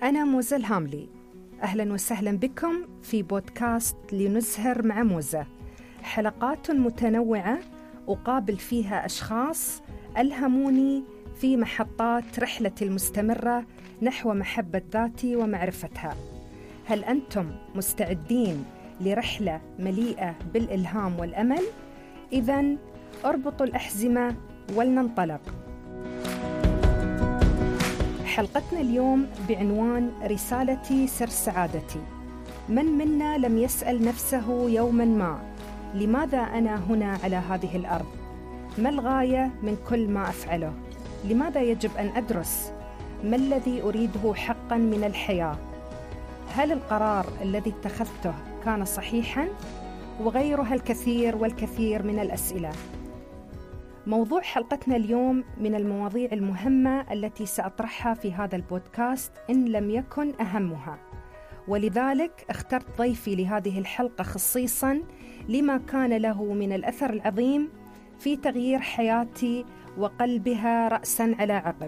أنا موزة الهاملي أهلا وسهلا بكم في بودكاست لنزهر مع موزة حلقات متنوعة أقابل فيها أشخاص ألهموني في محطات رحلتي المستمرة نحو محبة ذاتي ومعرفتها هل أنتم مستعدين لرحلة مليئة بالإلهام والأمل؟ إذا اربطوا الأحزمة ولننطلق حلقتنا اليوم بعنوان رسالتي سر سعادتي من منا لم يسأل نفسه يوما ما لماذا أنا هنا على هذه الأرض؟ ما الغاية من كل ما أفعله؟ لماذا يجب أن أدرس؟ ما الذي أريده حقا من الحياة؟ هل القرار الذي اتخذته كان صحيحا؟ وغيرها الكثير والكثير من الأسئلة موضوع حلقتنا اليوم من المواضيع المهمة التي سأطرحها في هذا البودكاست إن لم يكن أهمها ولذلك اخترت ضيفي لهذه الحلقة خصيصا لما كان له من الأثر العظيم في تغيير حياتي وقلبها رأسا على عقب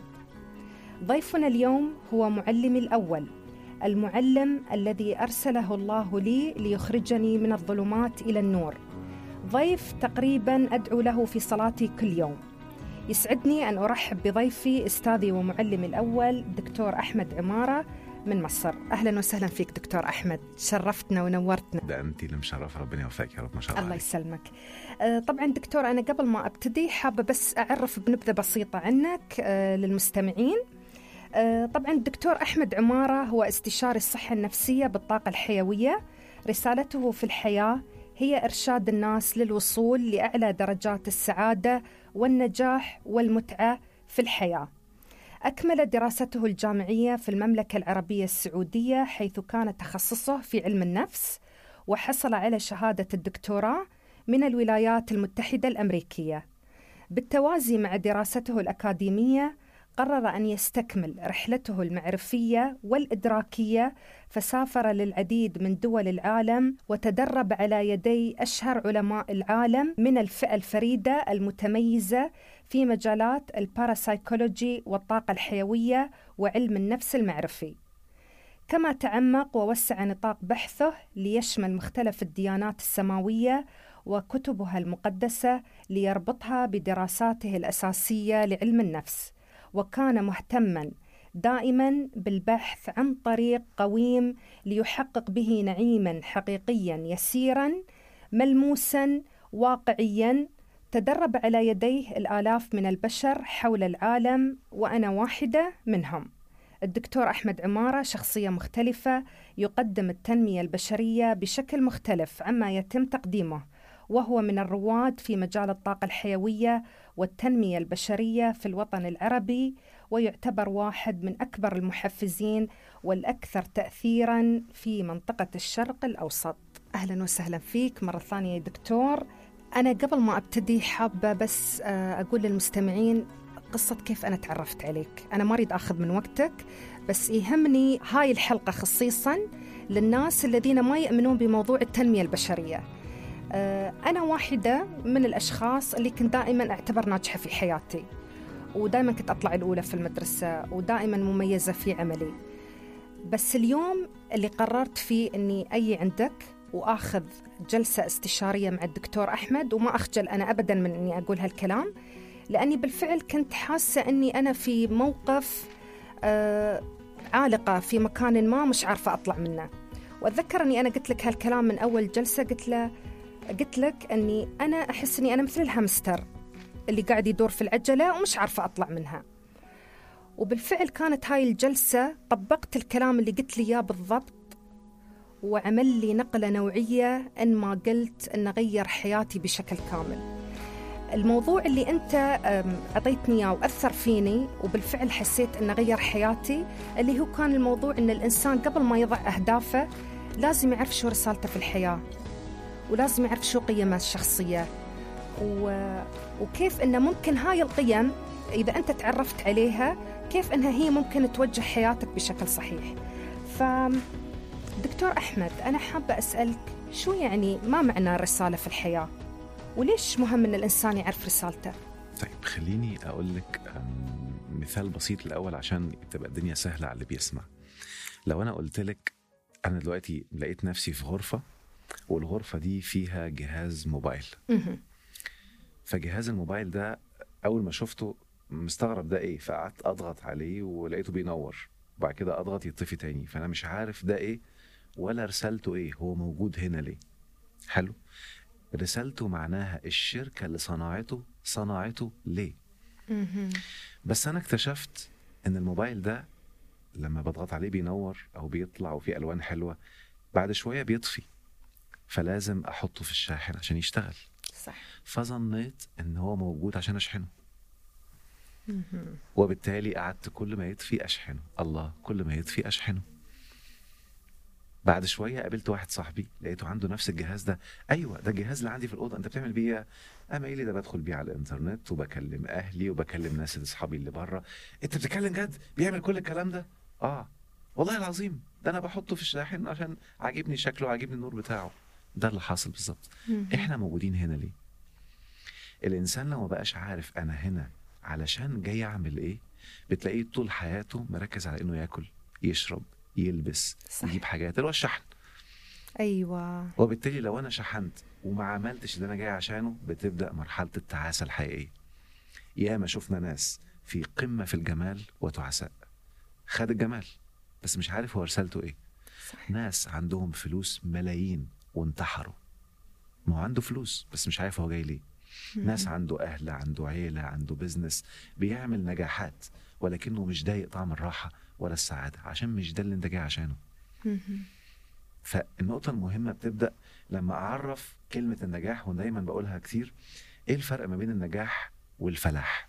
ضيفنا اليوم هو معلمي الأول المعلم الذي أرسله الله لي ليخرجني من الظلمات إلى النور ضيف تقريبا أدعو له في صلاتي كل يوم يسعدني أن أرحب بضيفي أستاذي ومعلمي الأول دكتور أحمد عمارة من مصر أهلا وسهلا فيك دكتور أحمد شرفتنا ونورتنا ده انت اللي مشرفه ربنا يوفقك يا رب ما شاء الله الله عليك. يسلمك آه، طبعا دكتور أنا قبل ما أبتدي حابة بس أعرف بنبذة بسيطة عنك آه، للمستمعين آه، طبعا الدكتور أحمد عمارة هو استشاري الصحة النفسية بالطاقة الحيوية رسالته في الحياة هي إرشاد الناس للوصول لأعلى درجات السعادة والنجاح والمتعة في الحياة أكمل دراسته الجامعية في المملكة العربية السعودية حيث كان تخصصه في علم النفس وحصل على شهادة الدكتوراه من الولايات المتحدة الأمريكية بالتوازي مع دراسته الأكاديمية قرر أن يستكمل رحلته المعرفية والإدراكية فسافر للعديد من دول العالم وتدرب على يدي أشهر علماء العالم من الفئة الفريدة المتميزة في مجالات الباراسايكولوجي والطاقة الحيوية وعلم النفس المعرفي كما تعمق ووسع نطاق بحثه ليشمل مختلف الديانات السماوية وكتبها المقدسة ليربطها بدراساته الأساسية لعلم النفس وكان مهتما دائما بالبحث عن طريق قويم ليحقق به نعيما حقيقيا يسيرا ملموسا واقعيا تدرب على يديه الالاف من البشر حول العالم وانا واحده منهم الدكتور احمد عماره شخصيه مختلفه يقدم التنميه البشريه بشكل مختلف عما يتم تقديمه وهو من الرواد في مجال الطاقه الحيويه والتنميه البشريه في الوطن العربي ويعتبر واحد من اكبر المحفزين والاكثر تاثيرا في منطقه الشرق الاوسط. اهلا وسهلا فيك مره ثانيه يا دكتور. انا قبل ما ابتدي حابه بس آه، اقول للمستمعين قصة كيف أنا تعرفت عليك أنا ما أريد أخذ من وقتك بس يهمني هاي الحلقة خصيصا للناس الذين ما يؤمنون بموضوع التنمية البشرية آه، أنا واحدة من الأشخاص اللي كنت دائما أعتبر ناجحة في حياتي ودائما كنت أطلع الأولى في المدرسة ودائما مميزة في عملي بس اليوم اللي قررت فيه أني أي عندك وآخذ جلسة استشارية مع الدكتور أحمد وما أخجل أنا أبدا من أني أقول هالكلام لأني بالفعل كنت حاسة أني أنا في موقف آه عالقة في مكان ما مش عارفة أطلع منه وأتذكر أني أنا قلت لك هالكلام من أول جلسة قلت له قلت لك أني أنا أحس أني أنا مثل الهامستر اللي قاعد يدور في العجلة ومش عارفة أطلع منها وبالفعل كانت هاي الجلسة طبقت الكلام اللي قلت لي إياه بالضبط وعمل لي نقلة نوعية إن ما قلت أن غير حياتي بشكل كامل الموضوع اللي أنت أم، أعطيتني إياه وأثر فيني وبالفعل حسيت أنه غير حياتي اللي هو كان الموضوع أن الإنسان قبل ما يضع أهدافه لازم يعرف شو رسالته في الحياة ولازم يعرف شو قيمه الشخصية و... وكيف أنه ممكن هاي القيم إذا أنت تعرفت عليها كيف أنها هي ممكن توجه حياتك بشكل صحيح ف دكتور أحمد أنا حابة أسألك شو يعني ما معنى الرسالة في الحياة وليش مهم أن الإنسان يعرف رسالته طيب خليني اقول لك أم، مثال بسيط الاول عشان تبقى الدنيا سهله على اللي بيسمع لو انا قلت لك انا دلوقتي لقيت نفسي في غرفه والغرفه دي فيها جهاز موبايل مهم. فجهاز الموبايل ده اول ما شفته مستغرب ده ايه فقعدت اضغط عليه ولقيته بينور وبعد كده اضغط يطفي تاني فانا مش عارف ده ايه ولا رسالته ايه هو موجود هنا ليه حلو رسالته معناها الشركه اللي صنعته صنعته ليه مهم. بس انا اكتشفت ان الموبايل ده لما بضغط عليه بينور او بيطلع وفيه الوان حلوه بعد شويه بيطفي فلازم احطه في الشاحن عشان يشتغل صح فظنيت ان هو موجود عشان اشحنه مهم. وبالتالي قعدت كل ما يطفي اشحنه الله كل ما يطفي اشحنه بعد شويه قابلت واحد صاحبي لقيته عنده نفس الجهاز ده ايوه ده الجهاز اللي عندي في الاوضه انت بتعمل بيه إيه؟ قام قايل لي ده بدخل بيه على الانترنت وبكلم اهلي وبكلم ناس اصحابي اللي بره انت بتتكلم جد بيعمل كل الكلام ده اه والله العظيم ده انا بحطه في الشاحن عشان عاجبني شكله عاجبني النور بتاعه ده اللي حاصل بالظبط مهم. احنا موجودين هنا ليه الانسان لو ما بقاش عارف انا هنا علشان جاي اعمل ايه بتلاقيه طول حياته مركز على انه ياكل يشرب يلبس صح. يجيب حاجات اللي هو الشحن ايوه وبالتالي لو انا شحنت وما عملتش اللي انا جاي عشانه بتبدا مرحله التعاسه الحقيقيه ياما شفنا ناس في قمه في الجمال وتعساء خد الجمال بس مش عارف هو رسالته ايه صح ناس عندهم فلوس ملايين وانتحروا ما هو عنده فلوس بس مش عارف هو جاي ليه ناس عنده أهل عنده عيلة عنده بزنس بيعمل نجاحات ولكنه مش ضايق طعم الراحة ولا السعادة عشان مش ده اللي انت جاي عشانه مهم. فالنقطة المهمة بتبدأ لما أعرف كلمة النجاح ودايما بقولها كتير إيه الفرق ما بين النجاح والفلاح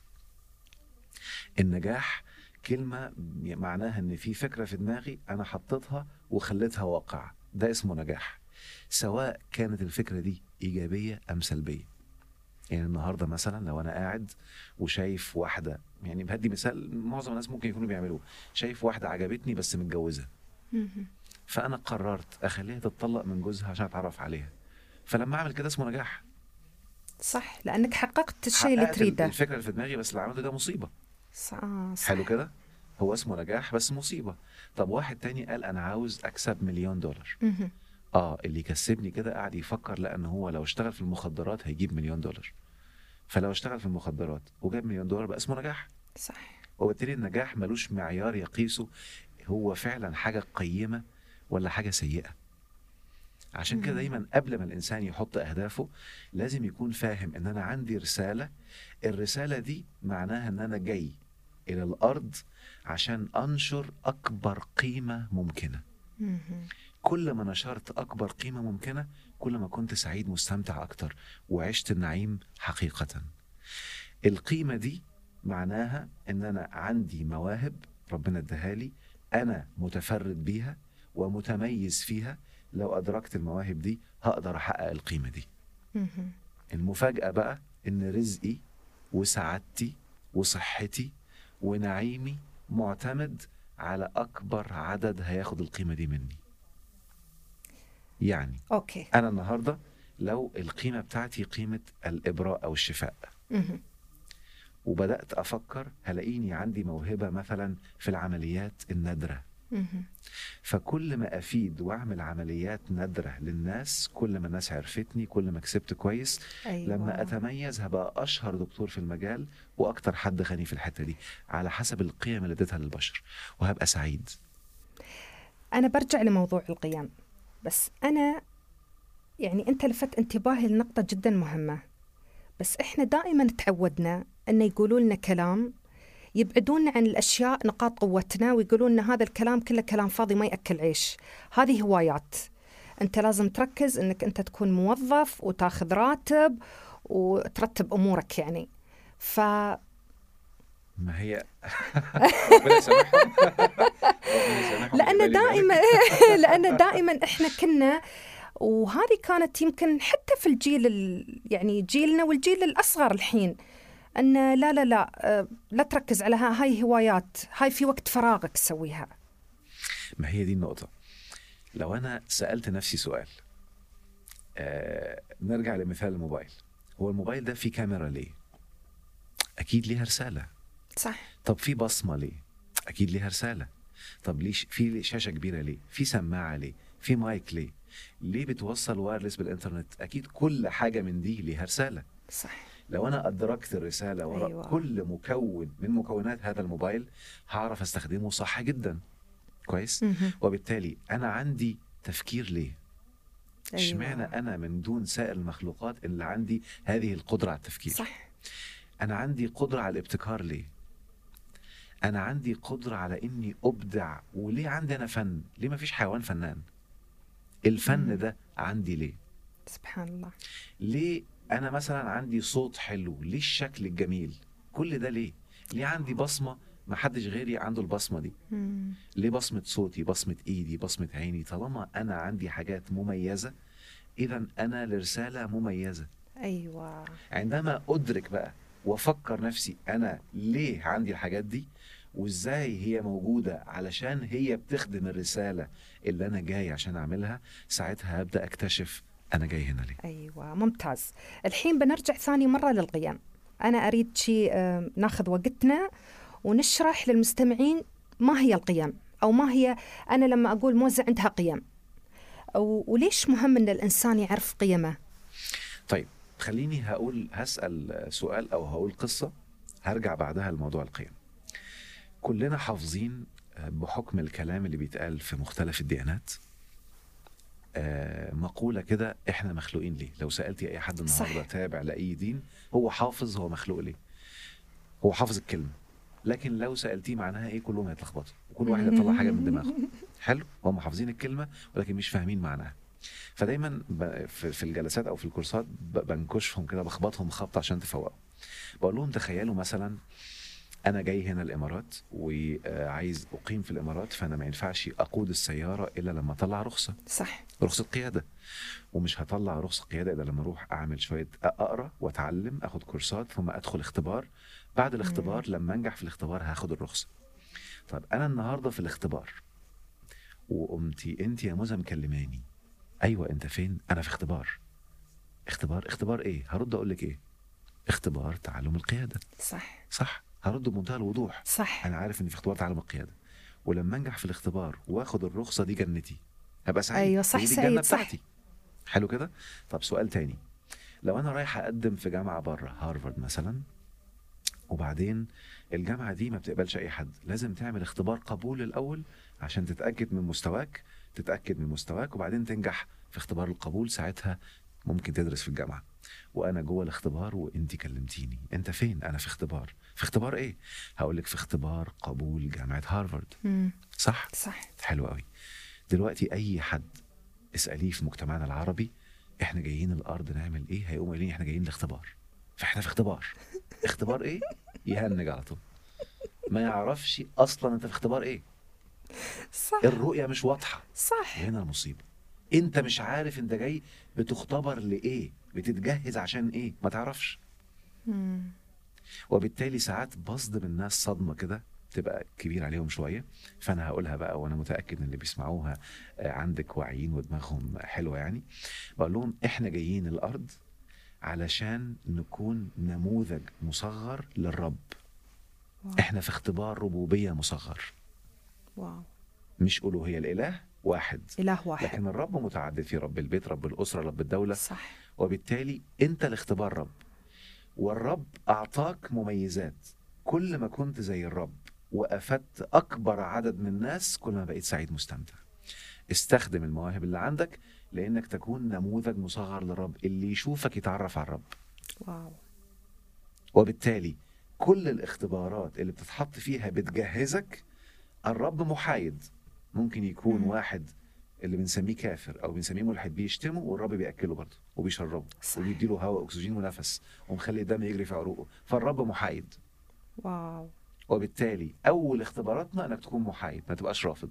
النجاح كلمة معناها إن في فكرة في دماغي أنا حطيتها وخليتها واقع ده اسمه نجاح سواء كانت الفكرة دي إيجابية أم سلبية يعني النهاردة مثلا لو أنا قاعد وشايف واحدة يعني بهدي مثال معظم الناس ممكن يكونوا بيعملوه شايف واحدة عجبتني بس متجوزة مهم. فانا قررت اخليها تتطلق من جوزها عشان اتعرف عليها فلما اعمل كده اسمه نجاح صح لانك حققت الشيء اللي حققت تريده الفكره اللي في دماغي بس اللي عملته ده مصيبه صح. آه، صح. حلو كده هو اسمه نجاح بس مصيبه طب واحد تاني قال انا عاوز اكسب مليون دولار مهم. اه اللي يكسبني كده قاعد يفكر لان هو لو اشتغل في المخدرات هيجيب مليون دولار فلو اشتغل في المخدرات وجاب مليون دولار بقى اسمه نجاح صح وبالتالي النجاح ملوش معيار يقيسه هو فعلا حاجة قيمة ولا حاجة سيئة عشان كده مم. دايما قبل ما الإنسان يحط أهدافه لازم يكون فاهم إن أنا عندي رسالة الرسالة دي معناها إن أنا جاي إلى الأرض عشان أنشر أكبر قيمة ممكنة مهم. كل ما نشرت أكبر قيمة ممكنة كل ما كنت سعيد مستمتع أكتر وعشت النعيم حقيقة القيمة دي معناها إن أنا عندي مواهب ربنا اداها لي أنا متفرد بيها ومتميز فيها لو أدركت المواهب دي هقدر أحقق القيمة دي مهم. المفاجأة بقى إن رزقي وسعادتي وصحتي ونعيمي معتمد على أكبر عدد هياخد القيمة دي مني يعني اوكي انا النهارده لو القيمه بتاعتي قيمه الابراء او الشفاء مهم. وبدات افكر هلاقيني عندي موهبه مثلا في العمليات النادره مهم. فكل ما افيد واعمل عمليات نادره للناس كل ما الناس عرفتني كل ما كسبت كويس ايوه لما اتميز هبقى اشهر دكتور في المجال واكتر حد غني في الحته دي على حسب القيم اللي اديتها للبشر وهبقى سعيد أنا برجع لموضوع القيم بس أنا يعني أنت لفت انتباهي لنقطة جدا مهمة بس إحنا دائما تعودنا أن يقولوا لنا كلام يبعدونا عن الأشياء نقاط قوتنا ويقولون أن هذا الكلام كله كلام فاضي ما يأكل عيش هذه هوايات أنت لازم تركز أنك أنت تكون موظف وتاخذ راتب وترتب أمورك يعني ف ما هي ربنا يسامحهم ربنا يسامحهم لان بالي دائما ذلك. لان دائما احنا كنا وهذه كانت يمكن حتى في الجيل ال- يعني جيلنا والجيل الاصغر الحين ان لا لا لا آه، لا تركز على ها- هاي هوايات هاي في وقت فراغك تسويها ما هي دي النقطة لو أنا سألت نفسي سؤال آه نرجع لمثال الموبايل هو الموبايل ده فيه كاميرا ليه؟ أكيد ليها رسالة صح طب في بصمة ليه؟ أكيد ليها رسالة طب ليه ش- في شاشه كبيره ليه في سماعه ليه في مايك ليه ليه بتوصل وايرلس بالانترنت اكيد كل حاجه من دي ليها رساله صح لو انا ادركت الرساله وراء أيوة. أيوة. كل مكون من مكونات هذا الموبايل هعرف استخدمه صح جدا كويس مهم. وبالتالي انا عندي تفكير ليه أيوة. اشمعنى انا من دون سائر المخلوقات اللي عندي هذه القدره على التفكير صح انا عندي قدره على الابتكار ليه انا عندي قدره على اني ابدع وليه عندي انا فن ليه ما فيش حيوان فنان مم. الفن ده عندي ليه سبحان الله ليه انا مثلا عندي صوت حلو ليه الشكل الجميل كل ده ليه ليه عندي بصمه ما حدش غيري عنده البصمه دي مم. ليه بصمه صوتي بصمه ايدي بصمه عيني طالما انا عندي حاجات مميزه اذا انا لرساله مميزه ايوه عندما ادرك بقى وافكر نفسي انا ليه عندي الحاجات دي وازاي هي موجوده علشان هي بتخدم الرساله اللي انا جاي عشان اعملها ساعتها هبدا اكتشف انا جاي هنا ليه ايوه ممتاز الحين بنرجع ثاني مره للقيم انا اريد شيء آه، ناخذ وقتنا ونشرح للمستمعين ما هي القيم او ما هي انا لما اقول موزة عندها قيم أو وليش مهم ان الانسان يعرف قيمه طيب خليني هقول هسال سؤال او هقول قصه هرجع بعدها لموضوع القيم كلنا حافظين بحكم الكلام اللي بيتقال في مختلف الديانات آه، مقولة كده احنا مخلوقين ليه لو سألتي اي حد النهاردة صح. تابع لأي دين هو حافظ هو مخلوق ليه هو حافظ الكلمة لكن لو سألتيه معناها ايه كلهم هيتلخبطوا وكل واحد يطلع حاجة من دماغه حلو هم حافظين الكلمة ولكن مش فاهمين معناها فدايما ب- في في الجلسات او في الكورسات ب- بنكشفهم كده بخبطهم خبط عشان تفوقوا بقول لهم تخيلوا مثلا انا جاي هنا الامارات وعايز اقيم في الامارات فانا ما ينفعش اقود السياره الا لما اطلع رخصه صح رخصه قياده ومش هطلع رخصه قياده الا لما اروح اعمل شويه اقرا واتعلم اخد كورسات ثم ادخل اختبار بعد الاختبار لما انجح في الاختبار هاخد الرخصه طب انا النهارده في الاختبار وقمتي انت يا موزه مكلماني ايوه انت فين انا في اختبار اختبار اختبار ايه هرد اقول لك ايه اختبار تعلم القياده صح صح هرد بمنتهى الوضوح صح انا عارف اني في اختبار تعلم القياده ولما انجح في الاختبار واخد الرخصه دي جنتي هبقى سعيد أيوة، صح، هي دي سعيد، الجنه صح. بتاعتي حلو كده طب سؤال تاني لو انا رايح اقدم في جامعه بره هارفارد مثلا وبعدين الجامعه دي ما بتقبلش اي حد لازم تعمل اختبار قبول الاول عشان تتاكد من مستواك تتاكد من مستواك وبعدين تنجح في اختبار القبول ساعتها ممكن تدرس في الجامعه وانا جوه الاختبار وانت كلمتيني انت فين انا في اختبار في اختبار ايه هقول لك في اختبار قبول جامعه هارفارد مم. صح صح حلو قوي دلوقتي اي حد اساليه في مجتمعنا العربي احنا جايين الارض نعمل ايه هيقوم قايلين احنا جايين لاختبار فاحنا في اختبار اختبار ايه يهنج على طول ما يعرفش اصلا انت في اختبار ايه صح الرؤيه مش واضحه صح وهنا المصيبه انت مش عارف انت جاي بتختبر لايه بتتجهز عشان ايه ما تعرفش مم. وبالتالي ساعات بصدم الناس صدمه كده تبقى كبير عليهم شويه فانا هقولها بقى وانا متاكد ان اللي بيسمعوها آه، عندك واعيين ودماغهم حلوه يعني بقول لهم احنا جايين الارض علشان نكون نموذج مصغر للرب واو. احنا في اختبار ربوبيه مصغر واو مش الوهيه الاله واحد اله واحد لكن الرب متعدد في رب البيت رب الاسره رب الدوله صح وبالتالي انت الاختبار رب والرب اعطاك مميزات كل ما كنت زي الرب وافدت اكبر عدد من الناس كل ما بقيت سعيد مستمتع استخدم المواهب اللي عندك لانك تكون نموذج مصغر للرب اللي يشوفك يتعرف على الرب واو وبالتالي كل الاختبارات اللي بتتحط فيها بتجهزك الرب محايد ممكن يكون مم. واحد اللي بنسميه كافر او بنسميه ملحد بيشتمه والرب بياكله برضه وبيشربه صح. وبيديله هواء اكسجين ونفس ومخلي الدم يجري في عروقه فالرب محايد واو وبالتالي اول اختباراتنا انك تكون محايد ما تبقاش رافض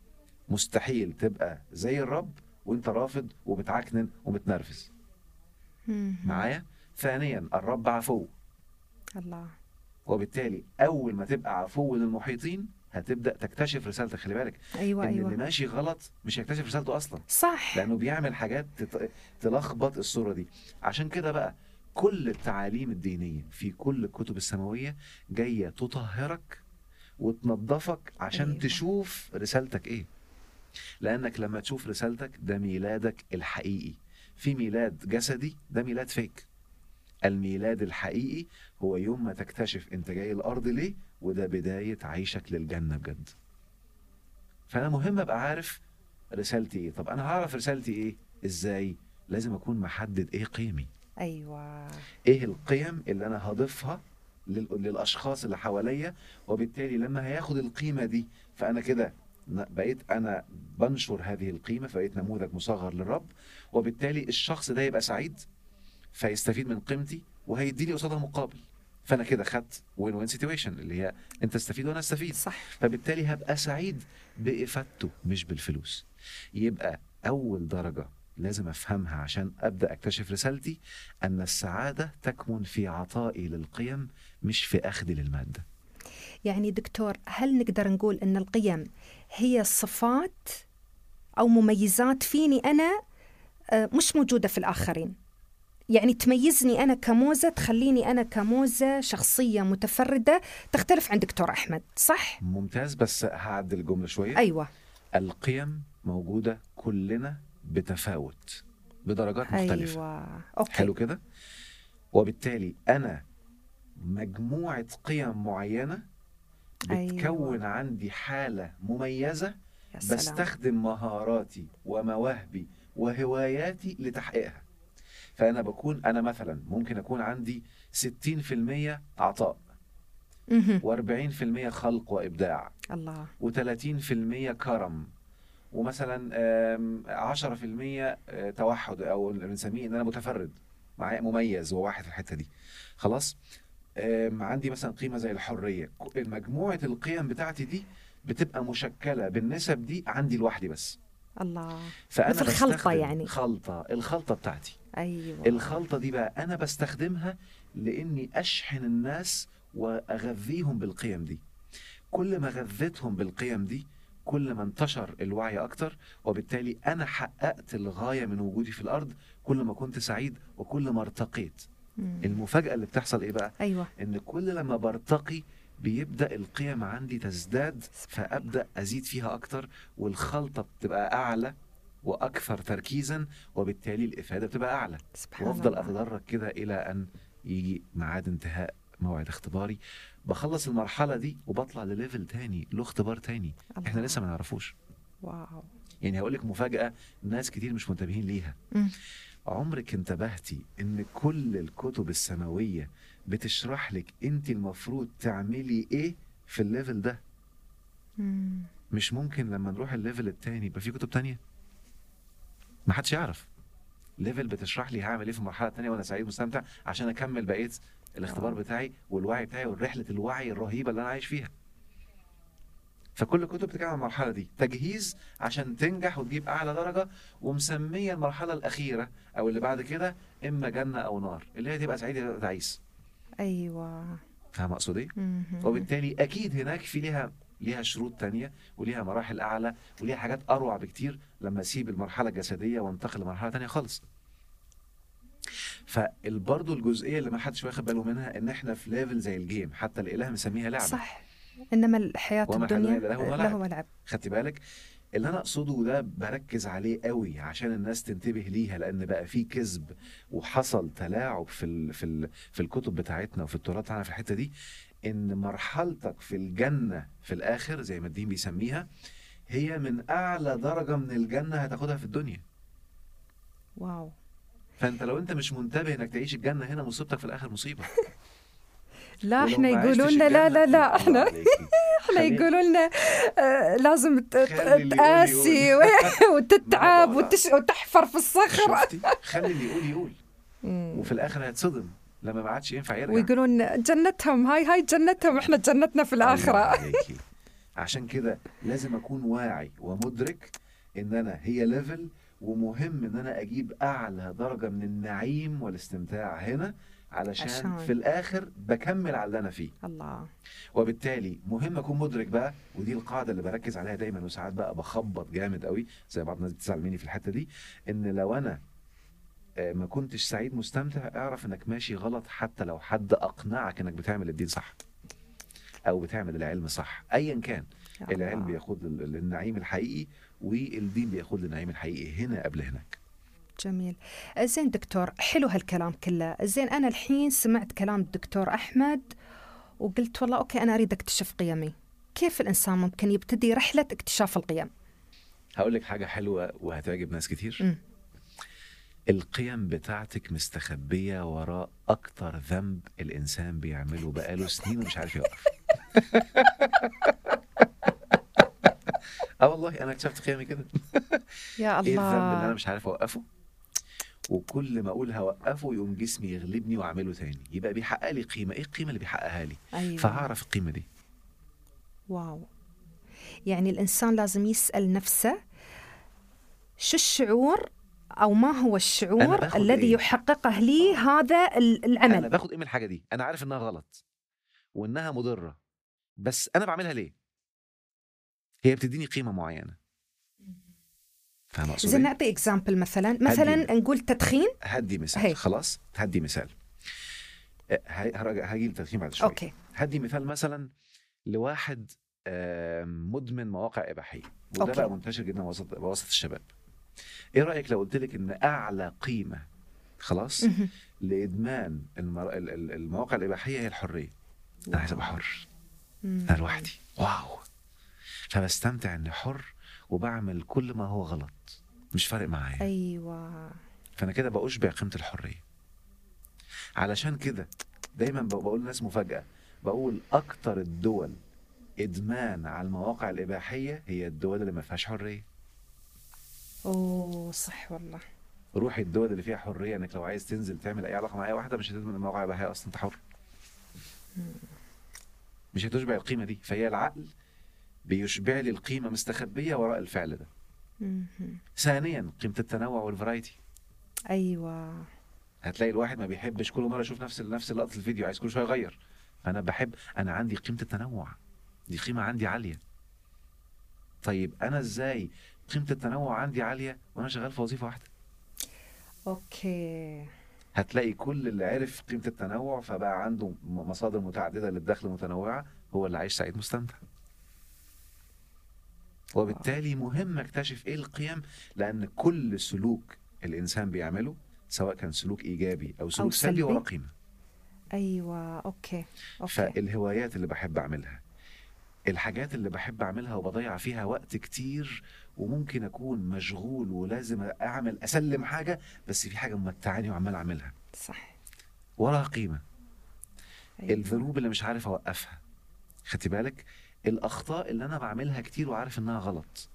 مستحيل تبقى زي الرب وانت رافض وبتعكنن ومتنرفز مم. معايا ثانيا الرب عفو الله وبالتالي اول ما تبقى عفو للمحيطين هتبدا تكتشف رسالتك خلي بالك ايوه ان اللي ايوه ماشي غلط مش هيكتشف رسالته اصلا صح لانه بيعمل حاجات تت- تلخبط الصوره دي عشان كده بقى كل التعاليم الدينيه في كل الكتب السماويه جايه تطهرك وتنظفك عشان أيوة. أيوة. تشوف رسالتك ايه لانك لما تشوف رسالتك ده ميلادك الحقيقي في ميلاد جسدي ده ميلاد فيك الميلاد الحقيقي هو يوم ما تكتشف انت جاي الارض ليه وده بدايه عيشك للجنه بجد فانا مهم ابقى عارف رسالتي ايه طب انا هعرف رسالتي ايه ازاي لازم اكون محدد ايه قيمي ايوه ايه القيم اللي انا هضيفها لل- للاشخاص اللي حواليا وبالتالي لما هياخد القيمه دي فانا كده ن- بقيت انا بنشر هذه القيمه فبقيت نموذج مصغر للرب وبالتالي الشخص ده يبقى سعيد فيستفيد من قيمتي وهيدي لي قصادها مقابل فانا كده خدت وين وين سيتويشن اللي هي انت تستفيد وانا استفيد صح فبالتالي هبقى سعيد بإفادته مش بالفلوس يبقى أول درجة لازم أفهمها عشان أبدأ أكتشف رسالتي أن السعادة تكمن في عطائي للقيم مش في أخذي للمادة يعني دكتور هل نقدر نقول ان القيم هي صفات او مميزات فيني انا آه، مش موجوده في الاخرين يعني تميزني انا كموزه تخليني انا كموزه شخصيه متفرده تختلف عن دكتور احمد صح ممتاز بس هعدل الجملة شوية ايوه القيم موجودة كلنا بتفاوت بدرجات مختلفة ايوه اوكي حلو كده وبالتالي أنا مجموعة قيم معينة أيوة. بتكون عندي حالة مميزة يا سلام. بستخدم مهاراتي ومواهبي وهواياتي لتحقيقها فأنا بكون أنا مثلا ممكن أكون عندي 60% عطاء مهم. و40% خلق وإبداع الله و30% كرم ومثلا آم، 10% آه، توحد او اللي بنسميه ان انا متفرد معايا مميز وواحد في الحته دي خلاص آم، عندي مثلا قيمه زي الحريه ك- مجموعه القيم بتاعتي دي بتبقى مشكله بالنسب دي عندي لوحدي بس الله فانا مثل خلطة بستخدم يعني. خلطه الخلطه بتاعتي ايوه الخلطه دي بقى انا بستخدمها لاني اشحن الناس واغذيهم بالقيم دي كل ما غذيتهم بالقيم دي كل ما انتشر الوعي اكتر وبالتالي انا حققت الغايه من وجودي في الارض كل ما كنت سعيد وكل ما ارتقيت مم. المفاجاه اللي بتحصل ايه بقى ايوه ان كل لما برتقي بيبدا القيم عندي تزداد سبحان فابدا ازيد فيها اكتر والخلطه بتبقى اعلى واكثر تركيزا وبالتالي الافاده بتبقى اعلى سبحان وافضل الله. اتدرج كده الى ان يجي ميعاد انتهاء موعد اختباري بخلص المرحله دي وبطلع لليفل تاني له اختبار تاني احنا الله. لسه ما نعرفوش واو يعني هقول لك مفاجاه ناس كتير مش منتبهين ليها مم. عمرك انتبهتي ان كل الكتب السماويه بتشرح لك انت المفروض تعملي ايه في الليفل ده مم. مش ممكن لما نروح الليفل التاني يبقى في كتب تانية ما حدش يعرف ليفل بتشرح لي هعمل ايه في المرحله التانية وانا سعيد مستمتع عشان اكمل بقيه الاختبار آه. بتاعي والوعي بتاعي ورحله الوعي الرهيبه اللي انا عايش فيها فكل الكتب بتتكلم عن المرحله دي تجهيز عشان تنجح وتجيب اعلى درجه ومسميه المرحله الاخيره او اللي بعد كده اما جنه او نار اللي هي تبقى سعيد يا تبقى تعيس ايوه فاهم اقصد ايه مهم. وبالتالي اكيد هناك في ليها ليها شروط تانية وليها مراحل اعلى وليها حاجات اروع بكتير لما اسيب المرحله الجسديه وانتقل لمرحله تانية خالص فالبرضه الجزئيه اللي ما حدش واخد باله منها ان احنا في ليفل زي الجيم حتى الاله مسميها لعبه صح انما الحياه وما الدنيا حلال له ولعب. له ولعب خدت بالك اللي انا اقصده وده بركز عليه قوي عشان الناس تنتبه ليها لان بقى في كذب وحصل تلاعب في ال في ال في الكتب بتاعتنا وفي التراث بتاعنا في الحته دي ان مرحلتك في الجنه في الاخر زي ما الدين بيسميها هي من اعلى درجه من الجنه هتاخدها في الدنيا واو فانت لو انت مش منتبه انك تعيش الجنه هنا مصيبتك في الاخر مصيبه لا ولو احنا ما يقولوا عشتش لنا لا الجنة، لا لا الله احنا عليكي. احنا خلي- يقولوا لنا آه، لازم ت- خلي اللي يقول تقاسي يقول. وتتعب ما أنا وتش... وتحفر في الصخر شفتي خلي اللي يقول يقول مم. وفي الاخر هيتصدم لما ما عادش ينفع يرجع ويقولون جنتهم هاي هاي جنتهم احنا جنتنا في الله الاخره عليكي. عشان كده لازم اكون واعي ومدرك ان انا هي ليفل ومهم ان انا اجيب اعلى درجه من النعيم والاستمتاع هنا علشان عشان. في الاخر بكمل على اللي انا فيه الله وبالتالي مهم اكون مدرك بقى ودي القاعده اللي بركز عليها دايما وساعات بقى بخبط جامد قوي زي بعض الناس بتزعل مني في الحته دي ان لو انا آه، ما كنتش سعيد مستمتع اعرف انك ماشي غلط حتى لو حد اقنعك انك بتعمل الدين صح او بتعمل العلم صح ايا كان يا العلم الله. بياخد لل- للنعيم الحقيقي والدين بياخد للنعيم الحقيقي هنا قبل هناك جميل زين دكتور حلو هالكلام كله زين أنا الحين سمعت كلام الدكتور أحمد وقلت والله أوكي أنا أريد أكتشف قيمي كيف الإنسان ممكن يبتدي رحلة اكتشاف القيم هقول لك حاجه حلوه وهتعجب ناس كتير مم. القيم بتاعتك مستخبيه وراء اكتر ذنب الانسان بيعمله بقاله سنين ومش عارف يوقف اه والله انا اكتشفت قيمي كده يا ايه الذنب اللي انا الله مش عارف اوقفه وكل ما اقول هوقفه يقوم جسمي يغلبني واعمله تاني يبقى بيحقق لي قيمه ايه القيمه اللي بيحققها لي أيوة فهعرف القيمه دي واو يعني الإنسان لازم يسأل نفسه شو الشعور أو ما هو أنا الشعور باخد الذي إيه؟ يحققه لي هذا ال- انا العمل باخد ايه من الحاجه دي انا عارف انها غلط وانها مضره بس انا بعملها ليه هي بتديني قيمه معينه فاهم اقصد زين إيه؟ نعطي اكزامبل مثلا مثلا نقول تدخين هدي مثال هي. خلاص هدي مثال أه، هي- هرجع- هاجي للتدخين بعد شويه اوكي هدي مثال مثلا لواحد آم، مدمن مواقع اباحيه وده أوكي. بقى منتشر جدا وسط وسط الشباب ايه رايك لو قلت لك ان اعلى قيمه خلاص مهم. لادمان المر... ال- ال- المواقع الاباحيه هي الحريه انا عايز ابقى حر مم. انا لوحدي واو فبستمتع اني حر وبعمل كل ما هو غلط مش فارق معايا ايوه فانا كده بأشبع قيمه الحريه علشان كده دايما ب- بقول للناس مفاجاه بقول اكتر الدول ادمان على المواقع الاباحيه هي الدول اللي ما فيهاش حريه اوه صح والله روحي الدول اللي فيها حريه انك لو عايز تنزل تعمل اي علاقه مع اي واحده مش هتدمن المواقع الاباحيه اصلا انت حر مش هتشبع القيمه دي فهي العقل بيشبع لي القيمه مستخبيه وراء الفعل ده مهم. ثانيا قيمه التنوع والفرايتي ايوه هتلاقي الواحد ما بيحبش كل مره يشوف نفس نفس لقطه الفيديو عايز كل شويه يغير انا بحب انا عندي قيمه التنوع دي قيمه عندي عاليه طيب انا ازاي قيمه التنوع عندي عاليه وانا شغال في وظيفه واحده اوكي هتلاقي كل اللي عرف قيمه التنوع فبقى عنده م- مصادر متعدده للدخل متنوعه هو اللي عايش سعيد مستمتع وبالتالي مهم اكتشف ايه القيم لان كل سلوك الانسان بيعمله سواء كان سلوك ايجابي او سلوك سلبي سلبي. وراه قيمه ايوه اوكي اوكي فالهوايات اللي بحب اعملها الحاجات اللي بحب اعملها وبضيع فيها وقت كتير وممكن اكون مشغول ولازم اعمل اسلم حاجه بس في حاجه ممتعاني وعمال اعملها صح وراها قيمه أيوة. الذنوب اللي مش عارف اوقفها خدتي بالك الاخطاء اللي انا بعملها كتير وعارف انها غلط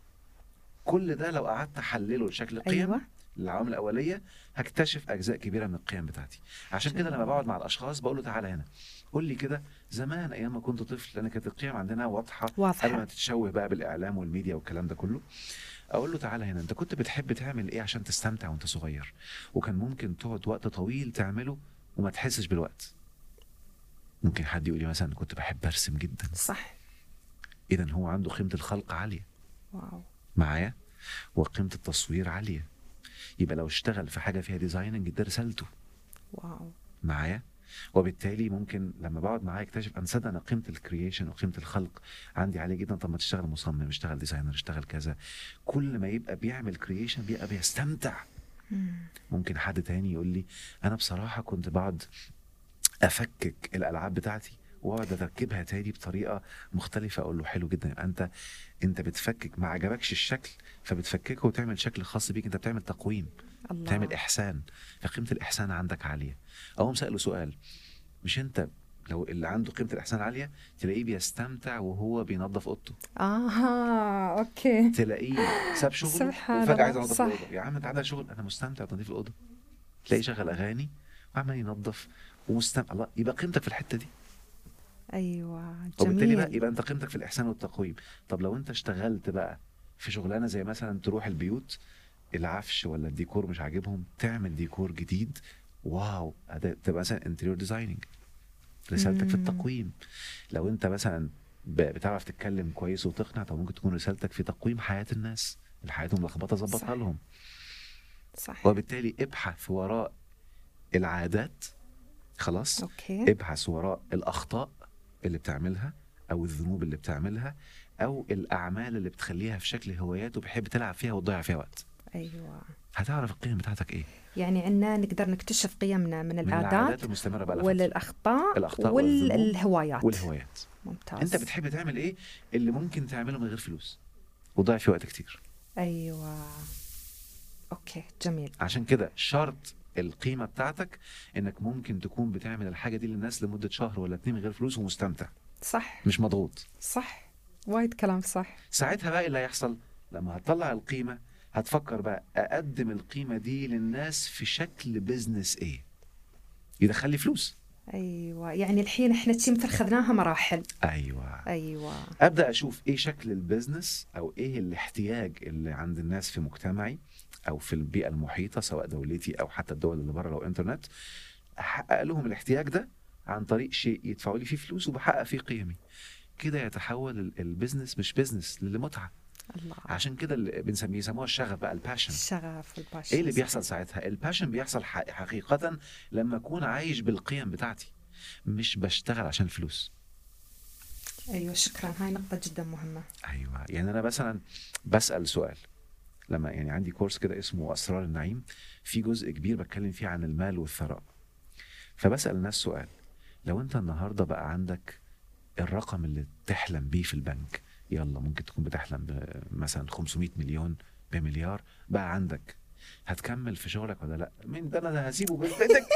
كل ده لو قعدت احلله لشكل قيم ايوه العوامل الاوليه هكتشف اجزاء كبيره من القيم بتاعتي عشان كده لما بقعد مع الاشخاص بقول له تعالى هنا قول لي كده زمان ايام ما كنت طفل لان كانت القيم عندنا واضحه قبل ما واضحه تتشوه بقى بالاعلام والميديا والكلام ده كله اقول له تعالى هنا انت كنت بتحب تعمل ايه عشان تستمتع وانت صغير وكان ممكن تقعد وقت طويل تعمله وما تحسش بالوقت ممكن حد يقول لي مثلا كنت بحب ارسم جدا صح اذا هو عنده قيمه الخلق عاليه واو معايا وقيمه التصوير عاليه يبقى لو اشتغل في حاجه فيها ديزايننج ده رسالته واو معايا وبالتالي ممكن لما بقعد معاه اكتشف ان صدق انا قيمه الكرييشن وقيمه الخلق عندي عاليه جدا طب ما تشتغل مصمم اشتغل ديزاينر اشتغل كذا كل ما يبقى بيعمل كرييشن بيبقى بيستمتع مم. ممكن حد تاني يقول لي انا بصراحه كنت بقعد افكك الالعاب بتاعتي واقعد اركبها تاني بطريقه مختلفه اقول له حلو جدا يبقى انت انت بتفكك ما عجبكش الشكل فبتفككه وتعمل شكل خاص بيك انت بتعمل تقويم الله بتعمل احسان فقيمه الاحسان عندك عاليه اقوم ساله سؤال مش انت لو اللي عنده قيمه الاحسان عاليه تلاقيه بيستمتع وهو بينظف اوضته اها اوكي تلاقيه ساب شغله سبحان وفجاه عايز الله، انظف صح. الاوضه يا عم انت عندك شغل انا مستمتع بتنظيف الاوضه تلاقيه شغل اغاني وعمال ينظف ومستمتع الله يبقى قيمتك في الحته دي ايوه وبالتالي بقى جميل يبقى انت قيمتك في الاحسان والتقويم طب لو انت اشتغلت بقى في شغلانه زي مثلا تروح البيوت العفش ولا الديكور مش عاجبهم تعمل ديكور جديد واو ده تبقى مثلا انتريور ديزايننج رسالتك في مم. التقويم لو انت مثلا ب- بتعرف تتكلم كويس وتقنع طب ممكن تكون رسالتك في تقويم حياه الناس اللي حياتهم لخبطه صح. ظبطها لهم صح وبالتالي ابحث وراء العادات خلاص اوكي ابحث وراء الاخطاء اللي بتعملها او الذنوب اللي بتعملها او الاعمال اللي بتخليها في شكل هوايات وبتحب تلعب فيها وتضيع فيها وقت ايوه هتعرف القيم بتاعتك ايه يعني عنا نقدر نكتشف قيمنا من من العادات العادات المستمره بقى لها فترة. والاخطاء الأخطاء والذنوب والهوايات والهوايات ممتاز انت بتحب تعمل ايه اللي ممكن تعمله من غير فلوس وتضيع فيه وقت كتير ايوه اوكي جميل عشان كده شرط القيمه بتاعتك انك ممكن تكون بتعمل الحاجه دي للناس لمده شهر ولا اتنين من غير فلوس ومستمتع صح مش مضغوط صح وايد كلام صح ساعتها بقى إيه اللي هيحصل لما هتطلع القيمه هتفكر بقى اقدم القيمه دي للناس في شكل بزنس ايه يدخل لي فلوس ايوه يعني الحين احنا تشي مثل خذناها مراحل ايوه ايوه ابدا اشوف ايه شكل البزنس او ايه الاحتياج اللي عند الناس في مجتمعي او في البيئه المحيطه سواء دولتي او حتى الدول اللي بره لو انترنت احقق لهم الاحتياج ده عن طريق شيء يدفعوا لي فيه فلوس وبحقق فيه قيمي كده يتحول ال- البزنس مش بزنس لمتعه الله عشان كده اللي بنسميه يسموها الشغف بقى الباشن الشغف والباشن ايه اللي بيحصل ساعتها الباشن بيحصل ح- حقيقه لما اكون عايش بالقيم بتاعتي مش بشتغل عشان فلوس ايوه شكرا هاي نقطه جدا مهمه ايوه يعني انا مثلا بسال سؤال لما يعني عندي كورس كده اسمه اسرار النعيم في جزء كبير بتكلم فيه عن المال والثراء فبسال الناس سؤال لو انت النهارده بقى عندك الرقم اللي تحلم بيه في البنك يلا ممكن تكون بتحلم مثلا 500 مليون بمليار بقى عندك هتكمل في شغلك ولا لا مين ده انا هسيبه بيتك